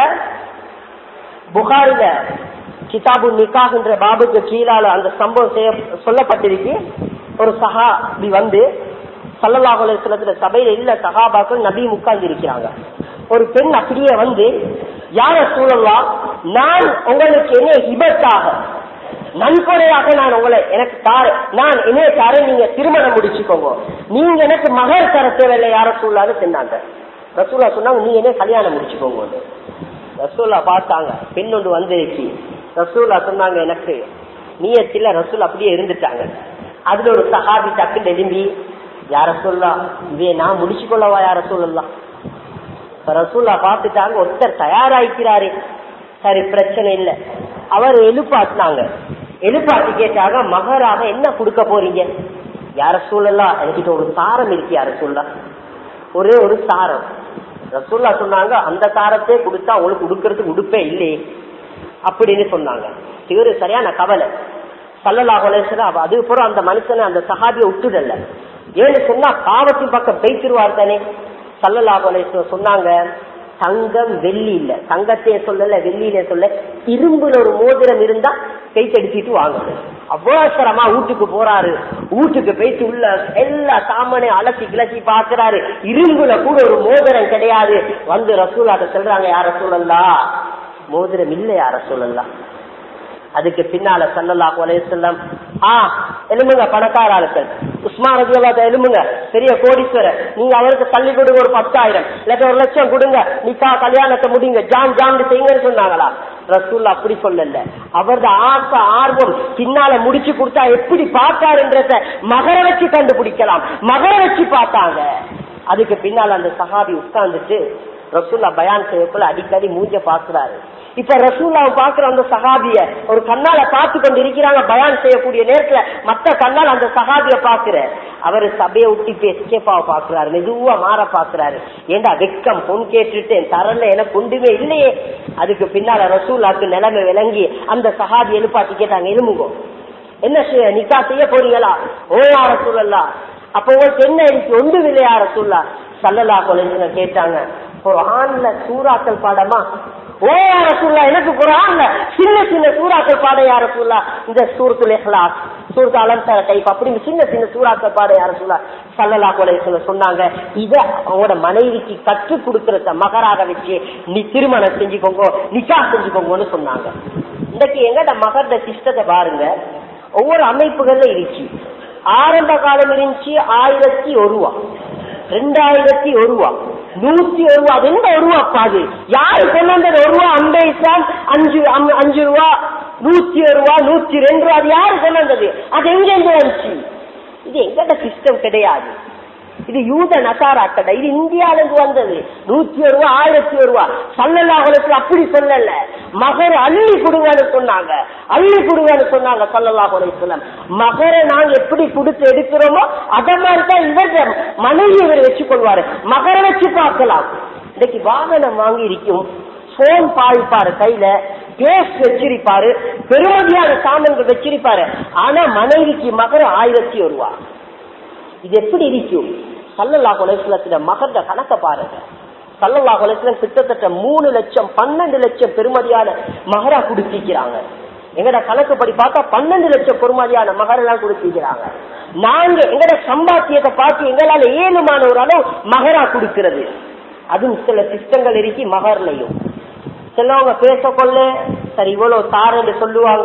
புகாரில கிதாபு நிக்காகின்ற பாபுக்கு கீழால அந்த சம்பவம் செய்ய சொல்லப்பட்டிருக்கு ஒரு சஹாபி வந்து சல்லல்லாஹு அலைஹி சபையில இல்ல சஹாபாக்கள் நபி உட்கார்ந்து இருக்கிறாங்க ஒரு பெண் அப்படியே வந்து யார சூழலாம் நான் உங்களுக்கு என்ன ஹிபத்தாக நன்கொடையாக நான் உங்களை எனக்கு தார நான் என்ன தார நீங்க திருமணம் முடிச்சுக்கோங்க நீங்க எனக்கு மகர் தர தேவையில்லை யார சூழலான்னு சொன்னாங்க ரசூலா சொன்னாங்க நீ என்ன கல்யாணம் முடிச்சுக்கோங்க ரசூலா பார்த்தாங்க பெண் ஒன்று வந்துருச்சு ரசூலா சொன்னாங்க எனக்கு நீயத்தில ரசூல் அப்படியே இருந்துட்டாங்க அதுல ஒரு சஹாபி டக்கு நெரும்பி யார சொல்லலாம் இவே நான் முடிச்சுக்கொள்ளவா யார சொல்லலாம் ரசூல்லா பார்த்துட்டாங்க ஒருத்தர் தயாராயிக்கிறாரு சரி பிரச்சனை இல்லை அவர் எழுப்பாட்டினாங்க எழுப்பாட்டி கேட்டாங்க மகராக என்ன கொடுக்க போறீங்க யார சூழலாம் என்கிட்ட ஒரு சாரம் இருக்கு யார சொல்லலாம் ஒரே ஒரு சாரம் ரசூல்லா சொன்னாங்க அந்த சாரத்தை கொடுத்தா உங்களுக்கு கொடுக்கறதுக்கு உடுப்பே இல்லையே அப்படின்னு சொன்னாங்க இவரு சரியான கவலை சல்லலாஹ் அது புறம் அந்த மனுஷனை அந்த சஹாபியை விட்டுடல ஏன்னு சொன்னா பாவத்தின் பக்கம் பேசிடுவார் தானே சல்லல்லாஹு அலைஹி சொன்னாங்க தங்கம் வெள்ளி இல்ல தங்கத்தையே சொல்லல வெள்ளியில சொல்ல இரும்புல ஒரு மோதிரம் இருந்தா கைத்தடிச்சிட்டு வாங்கணும் அவசரமா வீட்டுக்கு போறாரு வீட்டுக்கு போயிட்டு உள்ள எல்லா சாமானையும் அலசி கிளச்சி பாக்குறாரு இரும்புல கூட ஒரு மோதிரம் கிடையாது வந்து ரசூலாட்ட சொல்றாங்க யார சூழல்லா மோதிரம் இல்ல யார சொல்லலாம் அதுக்கு பின்னால சல்லல்லாஹு அலைஹி வஸல்லம் ஆ எலும்புங்க பணக்கார ஆளுக்கள் உஸ்மான் ரதியல்லாஹு எலும்புங்க பெரிய கோடீஸ்வரர் நீங்க அவருக்கு தள்ளி கொடுங்க ஒரு பத்தாயிரம் இல்லாட்ட ஒரு லட்சம் கொடுங்க நிக்கா கல்யாணத்தை முடிங்க ஜான் ஜான் செய்யுங்கன்னு சொன்னாங்களா ரசூல் அப்படி சொல்லல அவரது ஆசை ஆர்வம் பின்னால முடிச்சு கொடுத்தா எப்படி பார்த்தாருன்றத மகர வச்சு கண்டுபிடிக்கலாம் மகர வச்சு பார்த்தாங்க அதுக்கு பின்னால அந்த சஹாபி உட்கார்ந்துட்டு ரசூல்லா பயான் செய்யக்குள்ள அடிக்கடி மூஞ்ச பாக்குறாரு இப்ப ரசூல்லாவை பாக்குற அந்த சஹாபிய ஒரு கண்ணால பார்த்து கொண்டு இருக்கிறாங்க பயான் செய்யக்கூடிய நேரத்துல மத்த கண்ணால் அந்த சஹாபிய பாக்குற அவரு சபையை விட்டு எஸ்கேப்பாவை பாக்குறாரு மெதுவா மாற பாக்குறாரு ஏண்டா வெக்கம் பொன் கேட்டுட்டேன் தரல எனக்கு ஒன்றுமே இல்லையே அதுக்கு பின்னால ரசூல்லாக்கு நிலைமை விளங்கி அந்த சஹாபி எழுப்பாட்டி கேட்டாங்க எலும்புகோ என்ன செய்ய நிக்கா செய்ய போறீங்களா ஓ யார சூழல்லா அப்ப உங்களுக்கு என்ன இருக்கு ஒன்றும் இல்லை யார சூழலா சல்லல்லா கொலைங்க கேட்டாங்க குரான்ல சூறாக்கள் பாடமா ஓ யார சூழலா எனக்கு குரான்ல சின்ன சின்ன சூறாக்கள் பாட யார சூழலா இந்த சூரத்துல இஹ்லாஸ் சூரத்து அலம்சர டைப் அப்படி சின்ன சின்ன சூறாக்கள் பாட யார சூழலா சல்லல்லா கொலை சொன்னாங்க இத அவங்களோட மனைவிக்கு கற்றுக் கொடுக்கறத மகராக வச்சு நீ திருமணம் செஞ்சுக்கோங்க நிக்கா செஞ்சுக்கோங்கன்னு சொன்னாங்க இன்னைக்கு எங்கட மகர்ட சிஸ்டத்தை பாருங்க ஒவ்வொரு அமைப்புகள்ல இருந்துச்சு ஆரம்ப காலம் இருந்துச்சு ஆயிரத்தி ஒரு ரூபா ரெண்டாயிரத்தி ஒரு ரூபா நூத்தி ஒரு ரூபா அது எந்த ஒரு ரூபா பாது யாரு கொண்டு வந்தது ஒரு ரூபா அம்பே இஸ்லாம் அஞ்சு அம்- அஞ்சு ரூபா நூத்தி ஒரு ரூபா நூத்தி ரெண்டு ரூபா அது யாரு கொண்டு வந்தது அது எங்க இருந்து வந்துச்சு இது எங்கட சிஸ்டம் கிடையாது இது யூத நசாரா கடை இது இந்தியால இருந்து வந்தது நூத்தி ஒரு ரூபா ஆயிரத்தி ஒரு ரூபா சல்லல்லாஹுலத்துல அப்படி சொல்லல மகர் அள்ளி கொடுங்கன்னு சொன்னாங்க அள்ளி கொடுங்கன்னு சொன்னாங்க சல்லல்லாஹு அலைஹிஸ்ஸலாம் மகரை நாங்க எப்படி கொடுத்து எடுக்கிறோமோ அத மாதிரி தான் இவர் மனைவி இவர் வச்சு கொள்வாரு மகரை வச்சு பார்க்கலாம் இன்னைக்கு வாகனம் வாங்கி இருக்கும் போன் பாவிப்பாரு கையில பேஸ்ட் வச்சிருப்பாரு பெருமதியான சாமான்கள் வச்சிருப்பாரு ஆனா மனைவிக்கு மகர் ஆயிரத்தி ஒரு ரூபா இது எப்படி இருக்கும் சல்லல்லா குலேஸ்வரத்துல மகர்த கணக்க பாருங்க சல்லல்லா குலேஸ்வரம் கிட்டத்தட்ட மூணு லட்சம் பன்னெண்டு லட்சம் பெருமதியான மகரா கொடுத்திருக்கிறாங்க எங்கட கணக்குப்படி பார்த்தா பன்னெண்டு லட்சம் பெருமதியான மகரெல்லாம் கொடுத்திருக்கிறாங்க நாங்க எங்கட சம்பாத்தியத்தை பார்த்து எங்களால ஏழுமான ஒரு அளவு மகரா கொடுக்கிறது அதுவும் சில சிஸ்டங்கள் இருக்கு மகர்லையும் சிலவங்க பேசக்கொள்ள சரி இவ்வளவு தாரன்னு சொல்லுவாங்க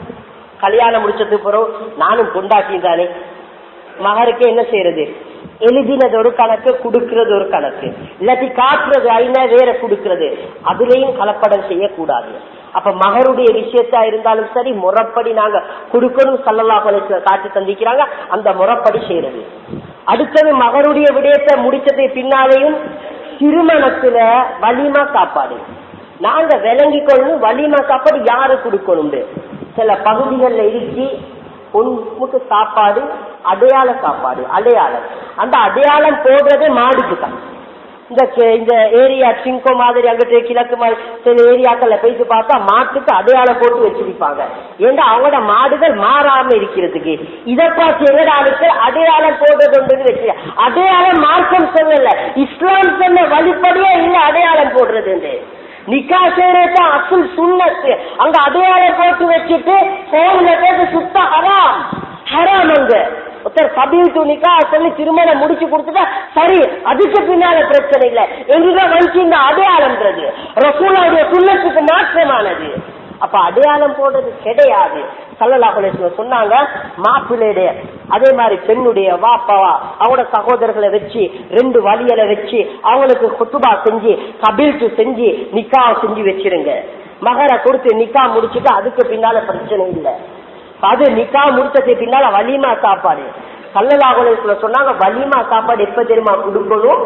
கல்யாணம் முடிச்சதுக்கு பிறகு நானும் கொண்டாட்டி தானே மகருக்கு என்ன செய்யறது எழுதினது ஒரு கணக்கு கொடுக்கிறது ஒரு கணக்கு இல்லாட்டி காட்டுறது ஐநா வேற கொடுக்கிறது அதுலயும் கலப்படம் செய்யக்கூடாது அப்ப மகருடைய விஷயத்தா இருந்தாலும் சரி முறைப்படி நாங்க கொடுக்கணும் சல்லல்லா பலத்துல காட்டி தந்திக்கிறாங்க அந்த முறைப்படி செய்யறது அடுத்தது மகருடைய விடயத்தை முடிச்சதை பின்னாலேயும் திருமணத்துல வலிமா சாப்பாடு நாங்க விளங்கி கொள்ளணும் வலிமா சாப்பாடு யாரு கொடுக்கணும் சில பகுதிகளில் இருக்கு பொண்ணுக்கு சாப்பாடு அடையாள சாப்பாடு அடையாளம் அந்த அடையாளம் போடுறதே மாடுக்கு தான் இந்த கே- இந்த ஏரியா சிங்கோ மாதிரி அங்கிட்டு கிழக்கு மாதிரி சில ஏரியாக்கள்ல போயிட்டு பார்த்தா மாட்டுக்கு அடையாளம் போட்டு வச்சிருப்பாங்க ஏன்னா அவங்களோட மாடுகள் மாறாம இருக்கிறதுக்கு இதை பார்த்து எங்கட ஆளுக்கு அடையாளம் போடுறது வச்சு அடையாளம் மார்க்கம் சொல்லல இஸ்லாம் சொன்ன வழிப்படியே இல்ல அடையாளம் போடுறது நிக்கா செய்யறது அசுல் சுண்ணத்து அங்க அடையாளம் போட்டு வச்சுட்டு போன்ல பேச சுத்த ஹராம் ஹராம் அங்க ஒருத்தர் கபீல் நிக்கா சொல்லி திருமணம் முடிச்சு கொடுத்துட்டா சரி அதுக்கு பின்னால பிரச்சனை இல்ல எங்கதான் வந்து இந்த அடையாளம்ன்றது ரசூலாவுடைய சுண்ணத்துக்கு மாற்றமானது அப்ப அடையாளம் போடுறது கிடையாது சல்லல்லா அலைஹிவஸல்லம் சொன்னாங்க மாப்பிள்ளையுடைய அதே மாதிரி பெண்ணுடைய வாப்பாவா அவங்களோட சகோதரர்களை வச்சு ரெண்டு வழியலை வச்சு அவங்களுக்கு குத்துபா செஞ்சு கபில்ட்டு செஞ்சு நிக்கா செஞ்சு வச்சிருங்க மகரை கொடுத்து நிக்கா முடிச்சுட்டு அதுக்கு பின்னால பிரச்சனை இல்லை அது நிக்கா முடிச்சதுக்கு பின்னால வலிமா சாப்பாடு கல்லலாகுல சொன்னாங்க வலிமா சாப்பாடு எப்ப தெரியுமா கொடுக்கணும்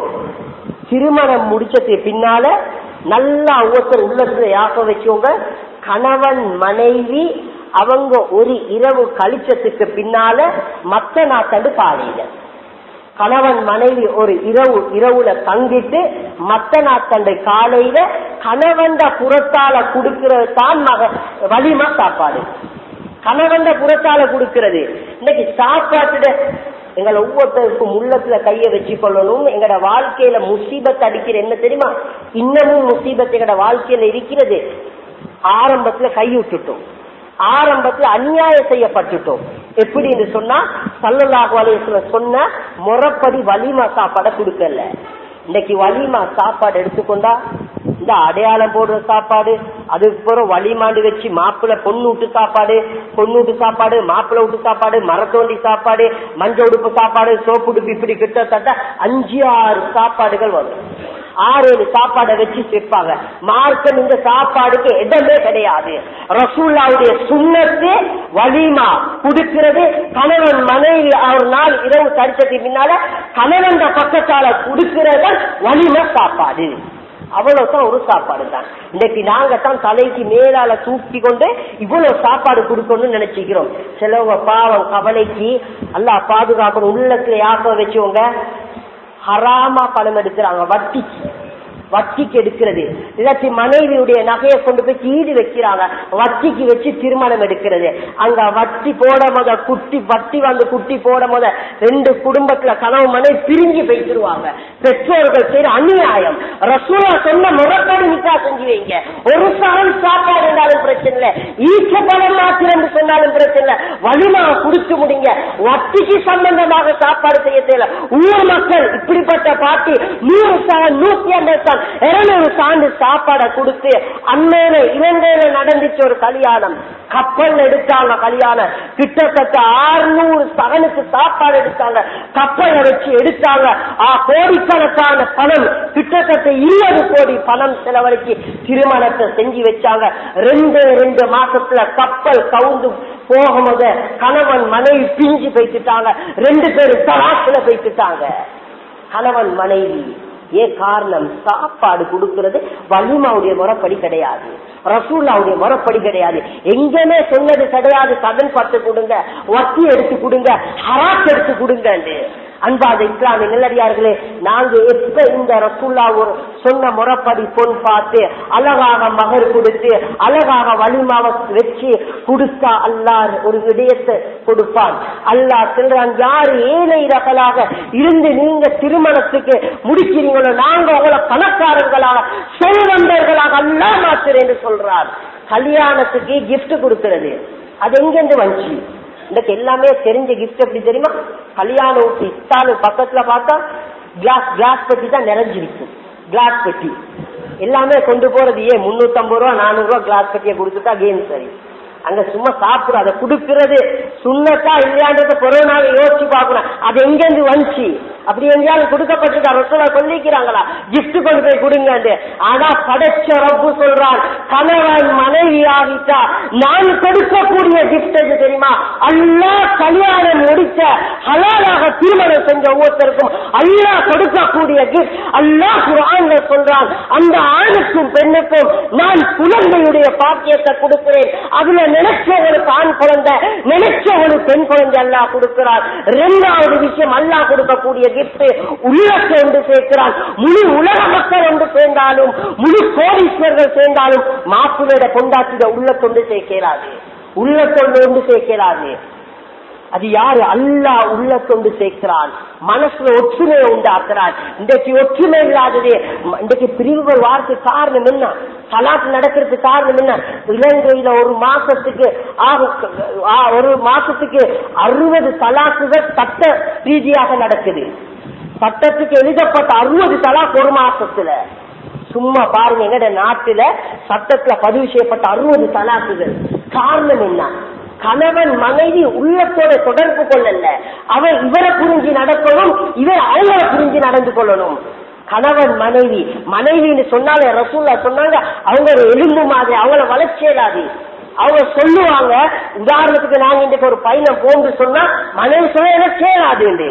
திருமணம் முடிச்சதுக்கு பின்னால நல்லா ஒவ்வொருத்தர் உள்ளத்துல யாக்க வச்சவங்க கணவன் மனைவி அவங்க ஒரு இரவு கழிச்சதுக்கு பின்னால மத்த நாத்தண்டு காலையில கணவன் மனைவி ஒரு இரவு இரவுல தங்கிட்டு மத்த நாத்தண்டு காலையில கணவன் புறத்தால கொடுக்கிறது தான் மக வலிமா சாப்பாடு கணவன் புறத்தால கொடுக்கிறது இன்னைக்கு சாப்பாட்டுட எங்களை ஒவ்வொருத்தருக்கும் உள்ளத்துல கைய வச்சு கொள்ளணும் எங்கட வாழ்க்கையில முசீபத் அடிக்கிற என்ன தெரியுமா இன்னமும் முசீபத் எங்கட வாழ்க்கையில இருக்கிறது ஆரம்பத்துல கை விட்டுட்டோம் ஆரம்பத்துல அநியாயம் செய்யப்பட்டுட்டோம் எப்படின்னு சொன்னா சல்லல்லாஹு அலைஹி சொன்ன முறைப்படி வலிமா சாப்பாடை கொடுக்கல இன்னைக்கு வலிமா சாப்பாடு எடுத்துக்கொண்டா இந்த அடையாளம் போடுற சாப்பாடு அதுக்கப்புறம் வலிமாண்டு வச்சு மாப்பிள்ள பொண்ணு விட்டு சாப்பாடு பொண்ணு விட்டு சாப்பாடு மாப்பிள்ள விட்டு சாப்பாடு மரத்தோண்டி சாப்பாடு மஞ்சள் உடுப்பு சாப்பாடு சோப்பு உடுப்பு இப்படி கிட்டத்தட்ட அஞ்சு ஆறு சாப்பாடுகள் வரும் ஆறு ஏழு சாப்பாடை வச்சு சேர்ப்பாங்க மார்க்கம் இந்த சாப்பாடுக்கு இடமே கிடையாது ரசூல்லாவுடைய சுண்ணத்து வலிமா குடுக்கிறது கணவன் மனைவி ஒரு நாள் இரவு தரிசனத்துக்கு பின்னால கணவன் பக்கத்தால குடுக்கிறது வலிமை சாப்பாடு அவ்வளவுதான் ஒரு சாப்பாடு தான் இன்னைக்கு நாங்க தான் தலைக்கு மேலால தூக்கி கொண்டு இவ்வளவு சாப்பாடு கொடுக்கணும்னு நினைச்சுக்கிறோம் சிலவங்க பாவம் கவலைக்கு அல்லா பாதுகாக்கணும் உள்ளத்துல யாப்ப வச்சவங்க ஹராமா பணம் எடுக்கிறாங்க வட்டிக்கு வட்டிக்கு எடுக்கிறது இல்லாட்டி மனைவியுடைய நகையை கொண்டு போய் ஈடு வைக்கிறாங்க வட்டிக்கு வச்சு திருமணம் எடுக்கிறது அங்க வட்டி போட முத குட்டி வட்டி வந்து குட்டி போட முத ரெண்டு குடும்பத்துல கனவு மனைவி பிரிஞ்சு வைத்துருவாங்க பெற்றோர்கள் செய்யற அநியாயம் ரசூலா சொன்ன முறைப்படி நிக்கா செஞ்சு வைங்க ஒரு சால் சாப்பாடு இருந்தாலும் பிரச்சனை இல்லை ஈச்ச பணம் மாத்திரம் சொன்னாலும் பிரச்சனை இல்லை வலிமா குடிச்சு முடிங்க வட்டிக்கு சம்பந்தமாக சாப்பாடு செய்ய தேவை ஊர் மக்கள் இப்படிப்பட்ட பாட்டி நூறு சால் நூத்தி ஐம்பது சால் இருநூறு சாண்டு சாப்பாடை கொடுத்து அன்னையில இலங்கையில நடந்துச்சு ஒரு கல்யாணம் கப்பல் எடுத்தாங்க கல்யாணம் கிட்டத்தட்ட ஆறுநூறு சகனுக்கு சாப்பாடு எடுத்தாங்க கப்பலை வச்சு எடுத்தாங்க ஆ, கோடிக்கணக்கான பணம் கிட்டத்தட்ட இருபது கோடி பணம் செலவழிச்சு திருமணத்தை செஞ்சு வச்சாங்க ரெண்டு ரெண்டு மாசத்துல கப்பல் கவுந்து போகும்போது கணவன் மனைவி பிஞ்சு போய்த்துட்டாங்க ரெண்டு பேரும் தலாசுல போய்த்துட்டாங்க கணவன் மனைவி ஏன் காரணம் சாப்பாடு கொடுக்கிறது வலிமாவுடைய முறைப்படி கிடையாது ரசூல்லாவுடைய முறைப்படி கிடையாது எங்கேயுமே சொன்னது கிடையாது கடன் பத்து கொடுங்க வட்டி எடுத்து கொடுங்க ஹராத் எடுத்து கொடுங்க அன்பாத இஸ்லாமிய நல்லடியார்களே நாங்க எப்ப இந்த ரசூல்லா ஒரு சொன்ன முறைப்படி பொன் பார்த்து அழகாக மகர் கொடுத்து அழகாக வலிமாவை வச்சு கொடுத்தா அல்லாஹ் ஒரு விடயத்தை கொடுப்பான் அல்லாஹ் சொல்றான் யாரு ஏழை ரகலாக இருந்து நீங்க திருமணத்துக்கு முடிக்கிறீங்களோ நாங்க உங்களை பணக்காரர்களாக செல்வந்தர்களாக அல்லா மாத்துறேன் என்று சொல்றார் கல்யாணத்துக்கு gift கொடுக்கிறது அது எங்கிருந்து வந்துச்சு இன்னைக்கு எல்லாமே தெரிஞ்ச கிஃப்ட் எப்படி தெரியுமா கல்யாணம் ஊட்டி இத்தாலு பக்கத்துல பார்த்தா கிளாஸ் கிளாஸ் பெட்டி தான் நிறைஞ்சிருக்கு கிளாஸ் பெட்டி எல்லாமே கொண்டு போறது ஏன் முன்னூத்தி ஐம்பது ரூபா நானூறு ரூபா கிளாஸ் பெட்டியை கொடுத்துட்டா கேம் சரி அங்க சும்மா சாப்பிடும் அதை கொடுக்கிறது சுண்ணத்தா இல்லையான்றத கொரோனாவை யோசிச்சு பார்க்கணும் அது எங்கிருந்து வந்துச்சு அப்படி எங்கேயாவது கொடுக்கப்பட்டிருக்கா ரசோலா சொல்லிக்கிறாங்களா gift கொண்டு போய் கொடுங்க ஆனா படைச்ச ரப்பு சொல்றான் கணவன் மனைவி ஆகிட்டா நான் கொடுக்கக்கூடிய gift எது தெரியுமா அல்லாஹ் கல்யாணம் முடிச்ச ஹலாலாக திருமணம் செஞ்ச ஒவ்வொருத்தருக்கும் அல்லாஹ் கொடுக்கக்கூடிய gift அல்லாஹ் குர்ஆன்ல சொல்றான் அந்த ஆணுக்கும் பெண்ணுக்கும் நான் குழந்தையுடைய பாக்கியத்தை கொடுக்கிறேன் அதுல நினைச்சவனுக்கு ஆண் குழந்தை நினைச்சவனுக்கு பெண் குழந்தை அல்லாஹ் கொடுக்கிறார் இரண்டாவது விஷயம் அல்லாஹ் கொடுக்கக்கூடிய கிஃப்ட் உள்ளத்தை ஒன்று சேர்க்கிறான் முழு உலக மக்கள் ஒன்று சேர்ந்தாலும் முழு கோடீஸ்வரர்கள் சேர்ந்தாலும் மாப்பிள்ளையோட கொண்டாட்டிட உள்ளத்தொண்டு சேர்க்கிறாது உள்ளத்தொண்டு ஒன்று சேர்க்கிறாது அது யாரு அல்லாஹ் உள்ளத்தொண்டு சேர்க்கிறான் மனசுல ஒற்றுமையை உண்டாக்குறான் இன்றைக்கு ஒற்றுமை இல்லாதது ம- இன்றைக்கு பிரிவுகள் வார்த்தை காரணம் என்ன தலாக்கு நடக்கிறதுக்கு காரணம் என்ன இலங்கையில ஒரு மாசத்துக்கு ஆக- ஆ, ஒரு மாசத்துக்கு அறுபது தலாக்குகள் சட்ட ரீதியாக நடக்குது சட்டத்துக்கு எழுதப்பட்ட அறுபது தலாக் ஒரு மாசத்துல சும்மா பாருங்க எங்கட நாட்டுல சட்டத்துல பதிவு செய்யப்பட்ட அறுபது தலாக்குகள் காரணம் என்ன கணவன் மனைவி உள்ளத்தோட தொடர்பு கொள்ளல அவன் இவரை புரிஞ்சு நடக்கணும் இவர் அவங்கள புரிஞ்சு நடந்து கொள்ளணும் கணவன் மனைவி மனைவின்னு சொன்னாலே ரசூல்லா சொன்னாங்க அவங்க ஒரு எலும்பு மாதிரி அவங்கள வளர்ச்சியலாது அவங்க சொல்லுவாங்க உதாரணத்துக்கு நாங்க இன்றைக்கு ஒரு பையனை போன்று சொன்னா மனைவி சொல்ல எனக்கு சேராது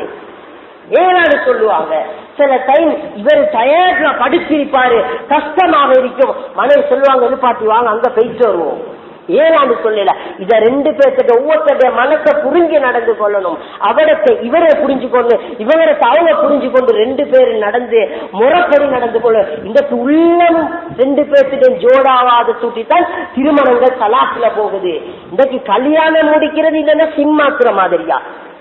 ஏனாடு சொல்லுவாங்க சில டைம் இவர் டயர்ட்ல படிச்சிருப்பாரு கஷ்டமாக இருக்கும் மனைவி சொல்லுவாங்க எதிர்பார்த்து வாங்க அங்க போயிட்டு வருவோம் ஏனாண்டு சொல்லல இத ரெண்டு பேர்த்துக்கு ஒவ்வொருத்தருடைய மனசை புரிஞ்சு நடந்து கொள்ளணும் அவரத்தை இவரை புரிஞ்சு கொண்டு இவரத்தை அவங்க புரிஞ்சு கொண்டு ரெண்டு பேரும் நடந்து முறைப்படி நடந்து கொள்ள இன்றைக்கு உள்ளம் ரெண்டு பேர்த்துக்கு ஜோடாவாத சூட்டித்தான் திருமணங்கள் தலாக்குல போகுது இன்றைக்கு கல்யாணம் முடிக்கிறது இல்லைன்னா சிம்மாக்குற மாதிரியா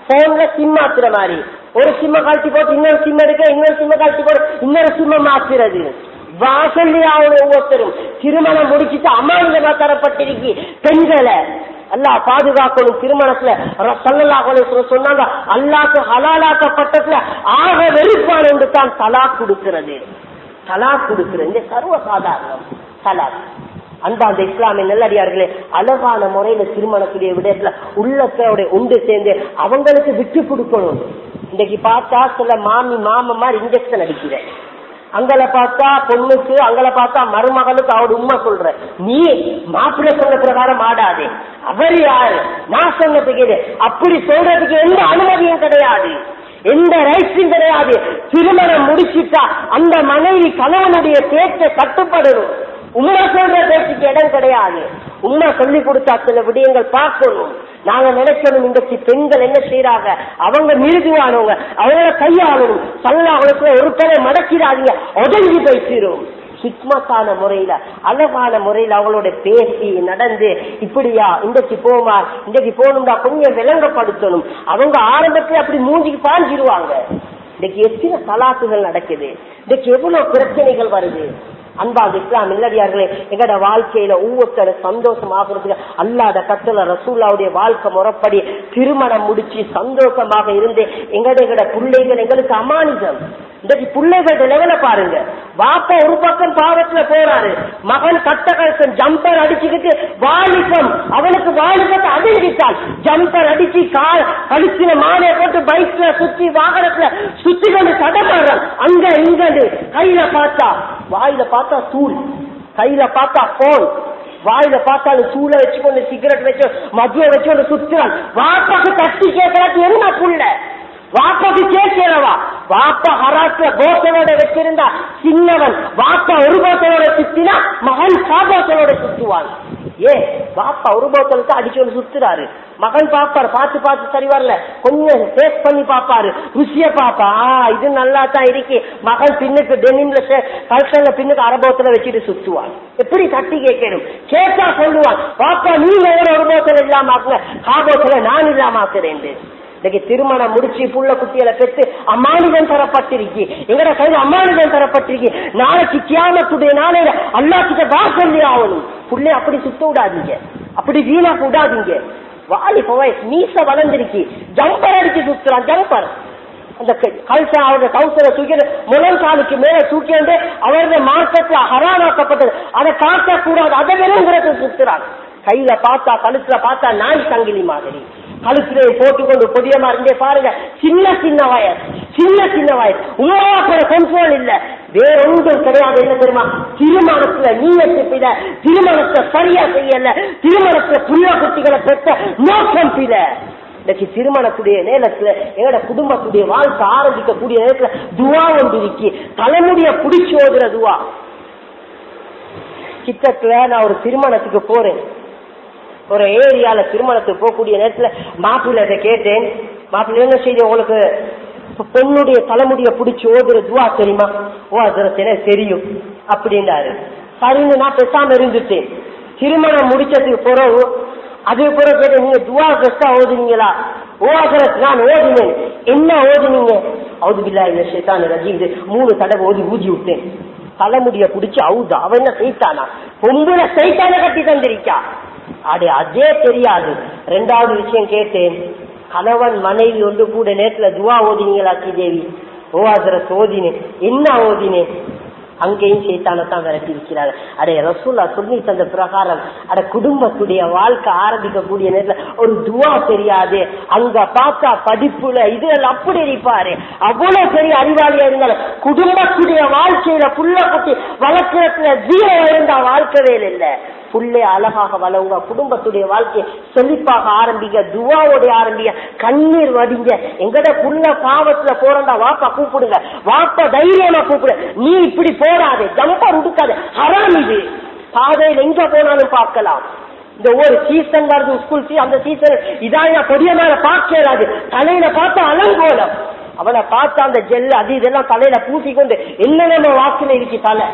போன்ல சிம் மாத்துற மாதிரி ஒரு சிம்ம கழட்டி போட்டு இன்னொரு சிம் எடுக்க இன்னொரு சிம்ம கழட்டி போட்டு இன்னொரு சிம்ம மாத்துறது வாசல்லையாவது ஒவ்வொருத்தரும் திருமணம் முடிச்சுட்டு அமானிதமா தரப்பட்டிருக்கு பெண்களை அல்லாஹ் பாதுகாக்கணும் திருமணத்துல சல்லல்லாஹ் சொன்னாங்க அல்லாக்கு ஹலாலாக்கப்பட்டதுல ஆக வெறுப்பான என்று தான் தலா கொடுக்கிறது தலா கொடுக்கிறது இந்த சர்வ சாதாரணம் தலாக் அன்பாந்த இஸ்லாமிய நல்லடியார்களே அழகான முறையில திருமணத்துடைய விடயத்துல உள்ளத்தோட உண்டு சேர்ந்து அவங்களுக்கு விட்டு கொடுக்கணும் இன்னைக்கு பார்த்தா சில மாமி மாம மாதிரி இன்ஜெக்ஷன் அடிக்கிறேன் அங்கல பார்த்தா பொண்ணுக்கு அங்கல பார்த்தா மருமகளுக்கு அவரோட உண்மை சொல்ற நீ மாப்பிள்ளை சொன்ன பிரகாரம் ஆடாதே அவர் யாரு நான் சொன்னதுக்கு இது அப்படி சொல்றதுக்கு எந்த அனுமதியும் கிடையாது எந்த ரைட்ஸும் கிடையாது திருமணம் முடிச்சுட்டா அந்த மனைவி கணவனுடைய பேச்சை கட்டுப்படணும் உண்மை சொல்ற பேச்சுக்கு இடம் கிடையாது உண்மை சொல்லி கொடுத்தா சில விடயங்கள் பார்க்கணும் நாங்க நினைக்கணும் இன்றைக்கு பெண்கள் என்ன செய்யறாங்க அவங்க மிருதுவானவங்க அவங்கள கையாளணும் சல்லாஹுலத்துல ஒரு தலை மடக்கிறாதீங்க உதங்கி போயிடும் ஹிக்மத்தான முறையில அழகான முறையில அவங்களோட பேசி நடந்து இப்படியா இன்றைக்கு போமா இன்றைக்கு போகணும்டா கொஞ்சம் விளங்கப்படுத்தணும் அவங்க ஆரம்பத்துல அப்படி மூஞ்சிக்கு பாஞ்சிருவாங்க இன்னைக்கு எத்தனை தலாக்குகள் நடக்குது இன்னைக்கு எவ்வளவு பிரச்சனைகள் வருது அன்பாக இஸ்லாம் இல்லடியார்களே எங்கட வாழ்க்கையில ஒவ்வொருத்தரும் சந்தோஷம் ஆகிறதுக்கு அல்லாத கட்டளை ரசூல்லாவுடைய வாழ்க்கை முறைப்படி திருமணம் முடிச்சு சந்தோஷமாக இருந்து எங்கட எங்கட பிள்ளைகள் எங்களுக்கு அமானிதம் இன்றைக்கு பிள்ளைகளோட லெவல பாருங்க பாப்பா ஒரு பக்கம் பாவத்துல போறாரு மகன் கட்ட கழுத்தன் ஜம்பர் அடிச்சுக்கிட்டு வாலிபம் அவனுக்கு வாலிபத்தை அடங்கிட்டான் ஜம்பர் அடிச்சு கால் கழிச்சின மாலையை போட்டு பைக்ல சுத்தி வாகனத்துல சுத்தி கொண்டு தடமாடுறான் அங்க இங்க கையில பார்த்தா வாயில பார்த்தா தூள் கையில பார்த்தா போன் வாயில பார்த்தாலும் சூளை வச்சுக்கொண்டு சிகரெட் வச்சு மதுவை வச்சுக்கொண்டு சுத்துறான் வாப்பாக்கு தட்டி கேட்கறது என்ன புள்ள வாப்பாக்கு கேட்கிறவா வாப்பா ஹராத்துல போசனோட வச்சிருந்தா சின்னவன் வாப்பா ஒரு போசனோட சுத்தினா மகன் சாபோசனோட சுத்துவான் ஏ வாப்பா ஒரு போத்தலுக்கு அடிச்சு சுத்துறாரு மகன் பாப்பாரு பார்த்து பார்த்து சரி வரல கொஞ்சம் டேஸ்ட் பண்ணி பாப்பாரு ருசிய பாப்பா ஆ, இது நல்லா தான் இருக்கு மகன் பின்னுக்கு டெனிம்ல கல்சன்ல பின்னுக்கு அரபோத்துல வச்சுட்டு சுத்துவான் எப்படி தட்டி கேட்கணும் கேட்டா சொல்லுவான் பாப்பா நீங்க ஒரு ஒரு போத்தல் இல்லாம ஆக்குங்க காபோத்துல நான் இல்லாம ஆக்குறேன் இன்னைக்கு திருமணம் முடிச்சு புள்ள குட்டிகளை பெற்று அம்மானிதம் தரப்பட்டிருக்கு எங்கட கையில் அம்மானிதம் தரப்பட்டிருக்கு நாளைக்கு கியாமத்துடைய நாளையில அல்லா கிட்ட வா சொல்லி ஆகணும் புள்ளை அப்படி சுத்த விடாதீங்க அப்படி வீணா விடாதீங்க வாலிப வயசு மீச வளர்ந்துருக்கு ஜம்பர் அடிச்சு சுத்துறான் ஜம்பர் அந்த கல்சா அவருடைய கவுசரை தூக்கி முழல் காலுக்கு மேல தூக்கி வந்து அவருடைய மார்க்கெட்ல ஹரானாக்கப்பட்டது அதை காட்ட கூடாது அதை வெறுங்கிறத சுத்துறான் கையில பார்த்தா கழுத்துல பார்த்தா நாய் சங்கிலி மாதிரி கழுத்திலே போட்டுக்கொண்டு பொடியமா இருந்தே பாருங்க சின்ன சின்ன வயசு சின்ன சின்ன வயசு உமாவோட கண்ட்ரோல் இல்ல வேற ஒன்றும் கிடையாது என்ன தெரியுமா திருமணத்துல நீயத்து பில திருமணத்தை சரியா செய்யல திருமணத்துல புள்ள குட்டிகளை பெற்ற நோக்கம் பில இன்னைக்கு திருமணத்துடைய நேரத்துல எங்களோட குடும்பத்துடைய வாழ்க்கை ஆரம்பிக்கக்கூடிய நேரத்துல துவா ஒன்று இருக்கு தலைமுடிய பிடிச்சு ஓதுற துவா கிட்டத்துல நான் ஒரு திருமணத்துக்கு போறேன் ஒரு ஏரியால திருமணத்துக்கு போகக்கூடிய நேரத்துல மாப்பிள்ளை கேட்டேன் மாப்பிள்ளை என்ன செய்தி உங்களுக்கு இப்ப பொண்ணுடைய தலைமுடிய பிடிச்சி ஓதுற துவா தெரியுமா ஓ அது தெரியும் அப்படின்றாரு சரின்னு நான் பேசாம இருந்துட்டேன் திருமணம் முடிச்சதுக்கு பிறகு அது பிறகு கேட்டேன் நீங்க துவா பெஸ்டா ஓதுனீங்களா ஓ அசரத் நான் ஓதினேன் என்ன ஓதுனீங்க அவுது பில்லா இந்த சேத்தான் ரஜி மூணு தடவை ஓதி ஊதி விட்டேன் தலைமுடிய பிடிச்சி அவுது அவன் என்ன செய்தானா பொம்புல செய்தான கட்டி தந்திருக்கா அடே அதே தெரியாது ரெண்டாவது விஷயம் கேட்டேன் கணவன் மனைவி ஒன்று கூட நேரத்துல துவா ஓதினீங்களா தேவி ஓ அதுல ஓதினேன் என்ன ஓதினேன் அங்கேயும் சைத்தானத்தான் விரட்டி இருக்கிறார் அடைய ரசூல்லா சொல்லி தந்த பிரகாரம் அட குடும்பத்துடைய வாழ்க்கை ஆரம்பிக்கக்கூடிய நேரத்துல ஒரு துவா தெரியாது அங்க பார்த்தா படிப்புல இதுல அப்படி இருப்பாரு அவ்வளவு பெரிய அறிவாளியா இருந்தாலும் குடும்பத்துடைய வாழ்க்கையில புள்ள குட்டி வளர்க்கறதுல ஜீரோ இருந்தா வாழ்க்கவே இல்லை புள்ளே அழகாக வளவுங்க குடும்பத்துடைய வாழ்க்கையை செழிப்பாக ஆரம்பிங்க துவாவோடைய ஆரம்பிங்க கண்ணீர் வடிங்க எங்கட புள்ள பாவத்துல போறண்டா வாப்பா கூப்பிடுங்க வாப்பா தைரியமா கூப்பிடு நீ இப்படி போடாதே ஜம்பர் உடுக்காது ஹராம் இது பாதையில் எங்க போனாலும் பார்க்கலாம் இந்த ஒரு சீசன் வருது ஸ்கூல் சீ அந்த சீசன் இதான் பெரிய மேல பார்க்கலாது தலையில பார்த்தா அலங்கோலம் அவனை பார்த்தா அந்த ஜெல் அது இதெல்லாம் தலையில பூசிக்கொண்டு என்னென்ன வாக்குல இருக்கு தலை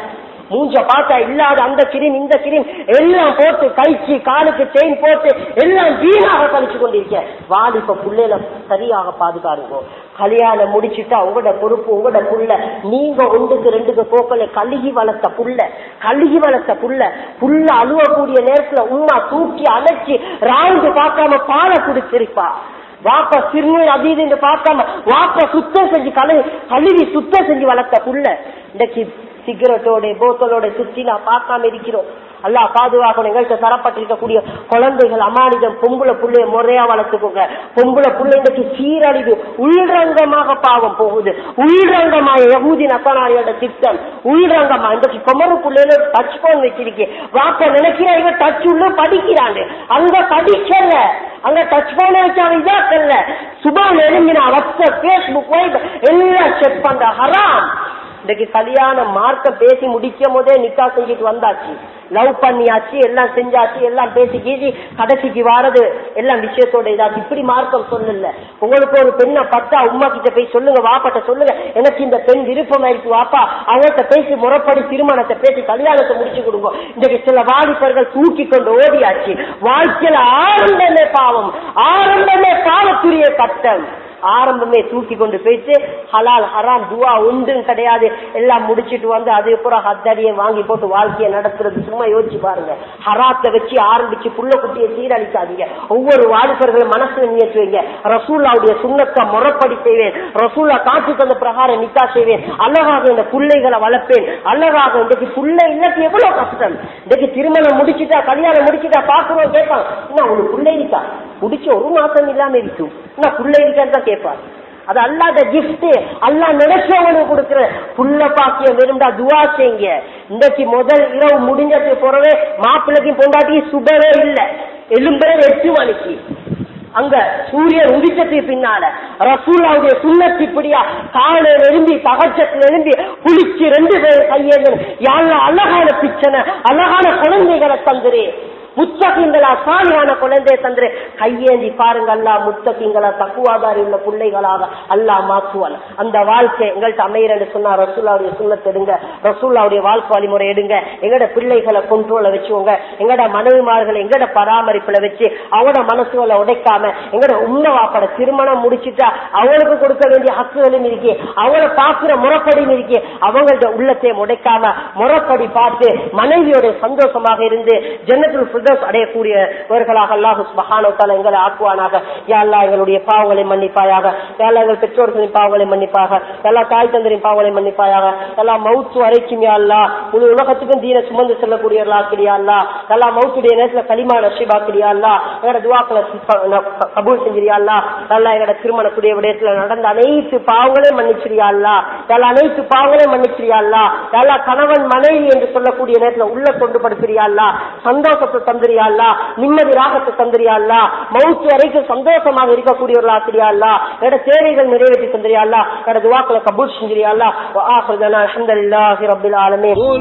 மூஞ்ச பார்த்தா இல்லாத அந்த கிரீம் இந்த கிரீம் எல்லாம் போட்டு கைக்கு காலுக்கு செயின் போட்டு எல்லாம் வீணாக கழிச்சு கொண்டிருக்க வாலிப புள்ளையில சரியாக பாதுகாருங்க கல்யாணம் முடிச்சுட்டா உங்களோட பொறுப்பு உங்களோட புள்ள நீங்க ஒன்றுக்கு ரெண்டுக்கு போக்கல கழுகி வளர்த்த புள்ள கழுகி வளர்த்த புள்ள புள்ள அழுவக்கூடிய நேரத்துல உமா தூக்கி அணைச்சி ராவுண்டு பார்க்காம பாலை குடிச்சிருப்பா வாப்ப சிறுநீர் அதீது என்று பார்க்காம வாப்ப சுத்தம் செஞ்சு கழு கழுவி சுத்தம் செஞ்சு வளர்த்த புள்ள இன்னைக்கு சிகரெட்டோட போத்தலோட சுத்தி நான் பார்க்காம இருக்கிறோம் அல்லா பாதுகாக்கணும் எங்கள்கிட்ட தரப்பட்டிருக்கக்கூடிய குழந்தைகள் அமானிதம் பொம்புல புள்ளைய முறையா வளர்த்துக்கோங்க பொம்புல புள்ளை இன்றைக்கு சீரழிவு உள்ரங்கமாக பாவம் போகுது உள்ரங்கமாக யகூதி நக்கனாரியோட திட்டம் உள்ரங்கமா இன்றைக்கு குமர புள்ளையில டச் போன் வச்சிருக்கேன் வாப்ப நினைக்கிறாங்க டச் உள்ள படிக்கிறாங்க அங்க படிக்கல அங்க டச் போன வச்சாங்க இதாக்கல்ல சுபான் எழுந்தினா வாட்ஸ்அப் பேஸ்புக் எல்லாம் செக் பண்ற ஹராம் இன்னைக்கு கல்யாண மார்க்க பேசி முடிக்கும் போதே நிக்கா செஞ்சுட்டு வந்தாச்சு லவ் பண்ணியாச்சு எல்லாம் செஞ்சாச்சு எல்லாம் பேசி கீசி கடைசிக்கு வாரது எல்லாம் விஷயத்தோட இதாச்சு இப்படி மார்க்கம் சொல்லல உங்களுக்கு ஒரு பெண்ணை பத்தா உமா கிட்ட போய் சொல்லுங்க வாப்பாட்ட சொல்லுங்க எனக்கு இந்த பெண் விருப்பம் ஆயிடுச்சு வாப்பா அவங்கள்ட்ட பேசி முறைப்படி திருமணத்தை பேசி கல்யாணத்தை முடிச்சு கொடுங்க இன்றைக்கு சில வாலிபர்கள் தூக்கி கொண்டு ஓடியாச்சு வாழ்க்கையில ஆரம்பமே பாவம் ஆரம்பமே பாவத்துரிய கட்டம் ஆரம்பமே தூக்கி கொண்டு போயிட்டு ஹலால் ஹராம் துவா உண்டும் கிடையாது எல்லாம் முடிச்சிட்டு வந்து அதே பூரா ஹத்தடியை வாங்கி போட்டு வாழ்க்கையை நடத்துறது சும்மா யோசிச்சு பாருங்க ஹராத்தை வச்சு ஆரம்பிச்சு புள்ள குட்டியை சீரழிக்காதீங்க ஒவ்வொரு வாலிபர்களும் மனசுல நியத்து வைங்க ரசூல்லாவுடைய சுண்ணத்தை முறைப்படி செய்வேன் ரசூல்லா காட்சி தந்த பிரகாரம் நிக்கா செய்வேன் அழகாக இந்த பிள்ளைகளை வளர்ப்பேன் அழகாக இன்றைக்கு புள்ளை இல்லக்கு எவ்வளவு கஷ்டம் இன்றைக்கு திருமணம் முடிச்சுட்டா கல்யாணம் முடிச்சுட்டா பாக்குறோம் கேட்பான் என்ன உனக்கு புள்ளை இருக்கா முடிச்ச ஒரு மாசம் இல்லாம இருக்கும் என்ன புள்ளை இருக்கான்னு தான் கேட்பான் அது அல்லாத கிஃப்ட் அல்லா நினைச்சவங்களுக்கு கொடுக்கிற புள்ள பாக்கியம் வேணும்டா துவா செய்யுங்க இன்றைக்கு முதல் இரவு முடிஞ்சதுக்கு போறவே மாப்பிள்ளைக்கும் பொண்டாட்டியும் சுடவே இல்லை எலும்புற எட்டு மணிக்கு அங்க சூரியன் உதிச்சதுக்கு பின்னால ரசூல்லாவுடைய சுண்ணத்து இப்படியா காலை எழும்பி தகச்சத்துல எழும்பி குளிச்சு ரெண்டு பேரும் கையேந்து யாழ்ல அழகான பிச்சனை அழகான குழந்தைகளை தந்துரு முத்தகிங்களா சாலியான குழந்தைய தந்துரு கையேந்தி பாருங்க அல்லா முத்தகிங்களா தக்குவாதாரி உள்ள பிள்ளைகளாக அல்லா மாற்றுவான் அந்த வாழ்க்கை எங்கள்கிட்ட அமையறன்னு சொன்னா ரசூல்லாவுடைய சுண்ணத்தை எடுங்க ரசூல்லாவுடைய வாழ்க்கை வழிமுறை எடுங்க எங்கட பிள்ளைகளை கொண்ட்ரோல வச்சுக்கோங்க எங்கட மனைவிமார்களை எங்கட பராமரிப்புல வச்சு அவங்களோட மனசுகளை உடைக்காம எங்கட உண்மை வாப்பட திருமணம் முடிச்சுட்டா அவங்களுக்கு கொடுக்க வேண்டிய ஹக்குகளும் இருக்கு அவங்கள பாக்குற முறைப்படியும் இருக்கு அவங்கள்ட்ட உள்ளத்தை உடைக்காம முறைப்படி பார்த்து மனைவியோட சந்தோஷமாக இருந்து ஜன்னத்துல் ஃபிர்தௌஸ் அடையக்கூடியவர்களாக அல்லாஹு சுப்ஹானஹு வ தஆலா எங்களை ஆக்குவானாக யா அல்லாஹ் எங்களுடைய பாவங்களை மன்னிப்பாயாக யா அல்லாஹ் எங்கள் பெற்றோர்களின் பாவங்களை மன்னிப்பாக எல்லா தாய் தந்தரின் பாவங்களை மன்னிப்பாயாக எல்லா மவுத்து வரைக்கும் யா அல்லாஹ் முழு உலகத்துக்கும் தீன சுமந்து செல்லக்கூடியவர்களா ஆக்கிறியா அல்லா எல்லா மவுத்துடைய நேரத்துல களிமா நஷிபாக்கிறியா அல்லா எங்களோட துவாக்களை கபூல் செஞ்சிரியா அல்லா நல்லா எங்களோட திருமணக்கூடிய விடயத்துல நடந்த அனைத்து பாவங்களையும் மன்னிச்சிரியா அல்லா எல்லா அனைத்து பாவங்களையும் மன்னிச்சிரியா அல்லா எல்லா கணவன் மனைவி என்று சொல்லக்கூடிய நேரத்துல உள்ள கொண்டு படுத்துறியா அல்லா சந்தோஷத்தை தந்திரியா அல்லா நிம்மதி ராகத்தை தந்திரியா அல்லா மவுத்து வரைக்கும் சந்தோஷமாக இருக்கக்கூடியவர்களா ஆசிரியா அல்லா என்னோட தேவைகள் நிறைவேற்றி தந்திரியா அல்லா என்னோட துவாக்களை கபூல் செஞ்சிரியா அல்லா ஆஹ்ரதனா அல்ஹம்துலில்லாஹி ரப்பில் ஆலமீன் قل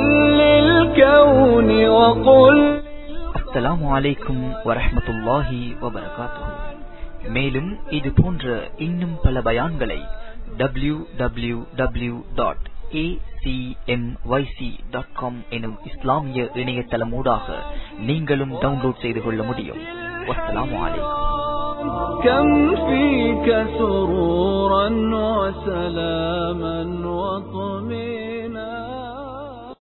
للكون وقل அஸ்ஸலாமு அலைக்கும் வரஹ்மத்துல்லாஹி வபரகாத்துஹு மேலும் இது போன்ற இன்னும் பல பயான்களை W W W dot dot com எனும் இஸ்லாமிய இணையதளமூடாக நீங்களும் டவுன்லோட் செய்து கொள்ள முடியும் வஸ்ஸலாமு அலைக்கும் كم فيك سرورا وسلاما وطمئنا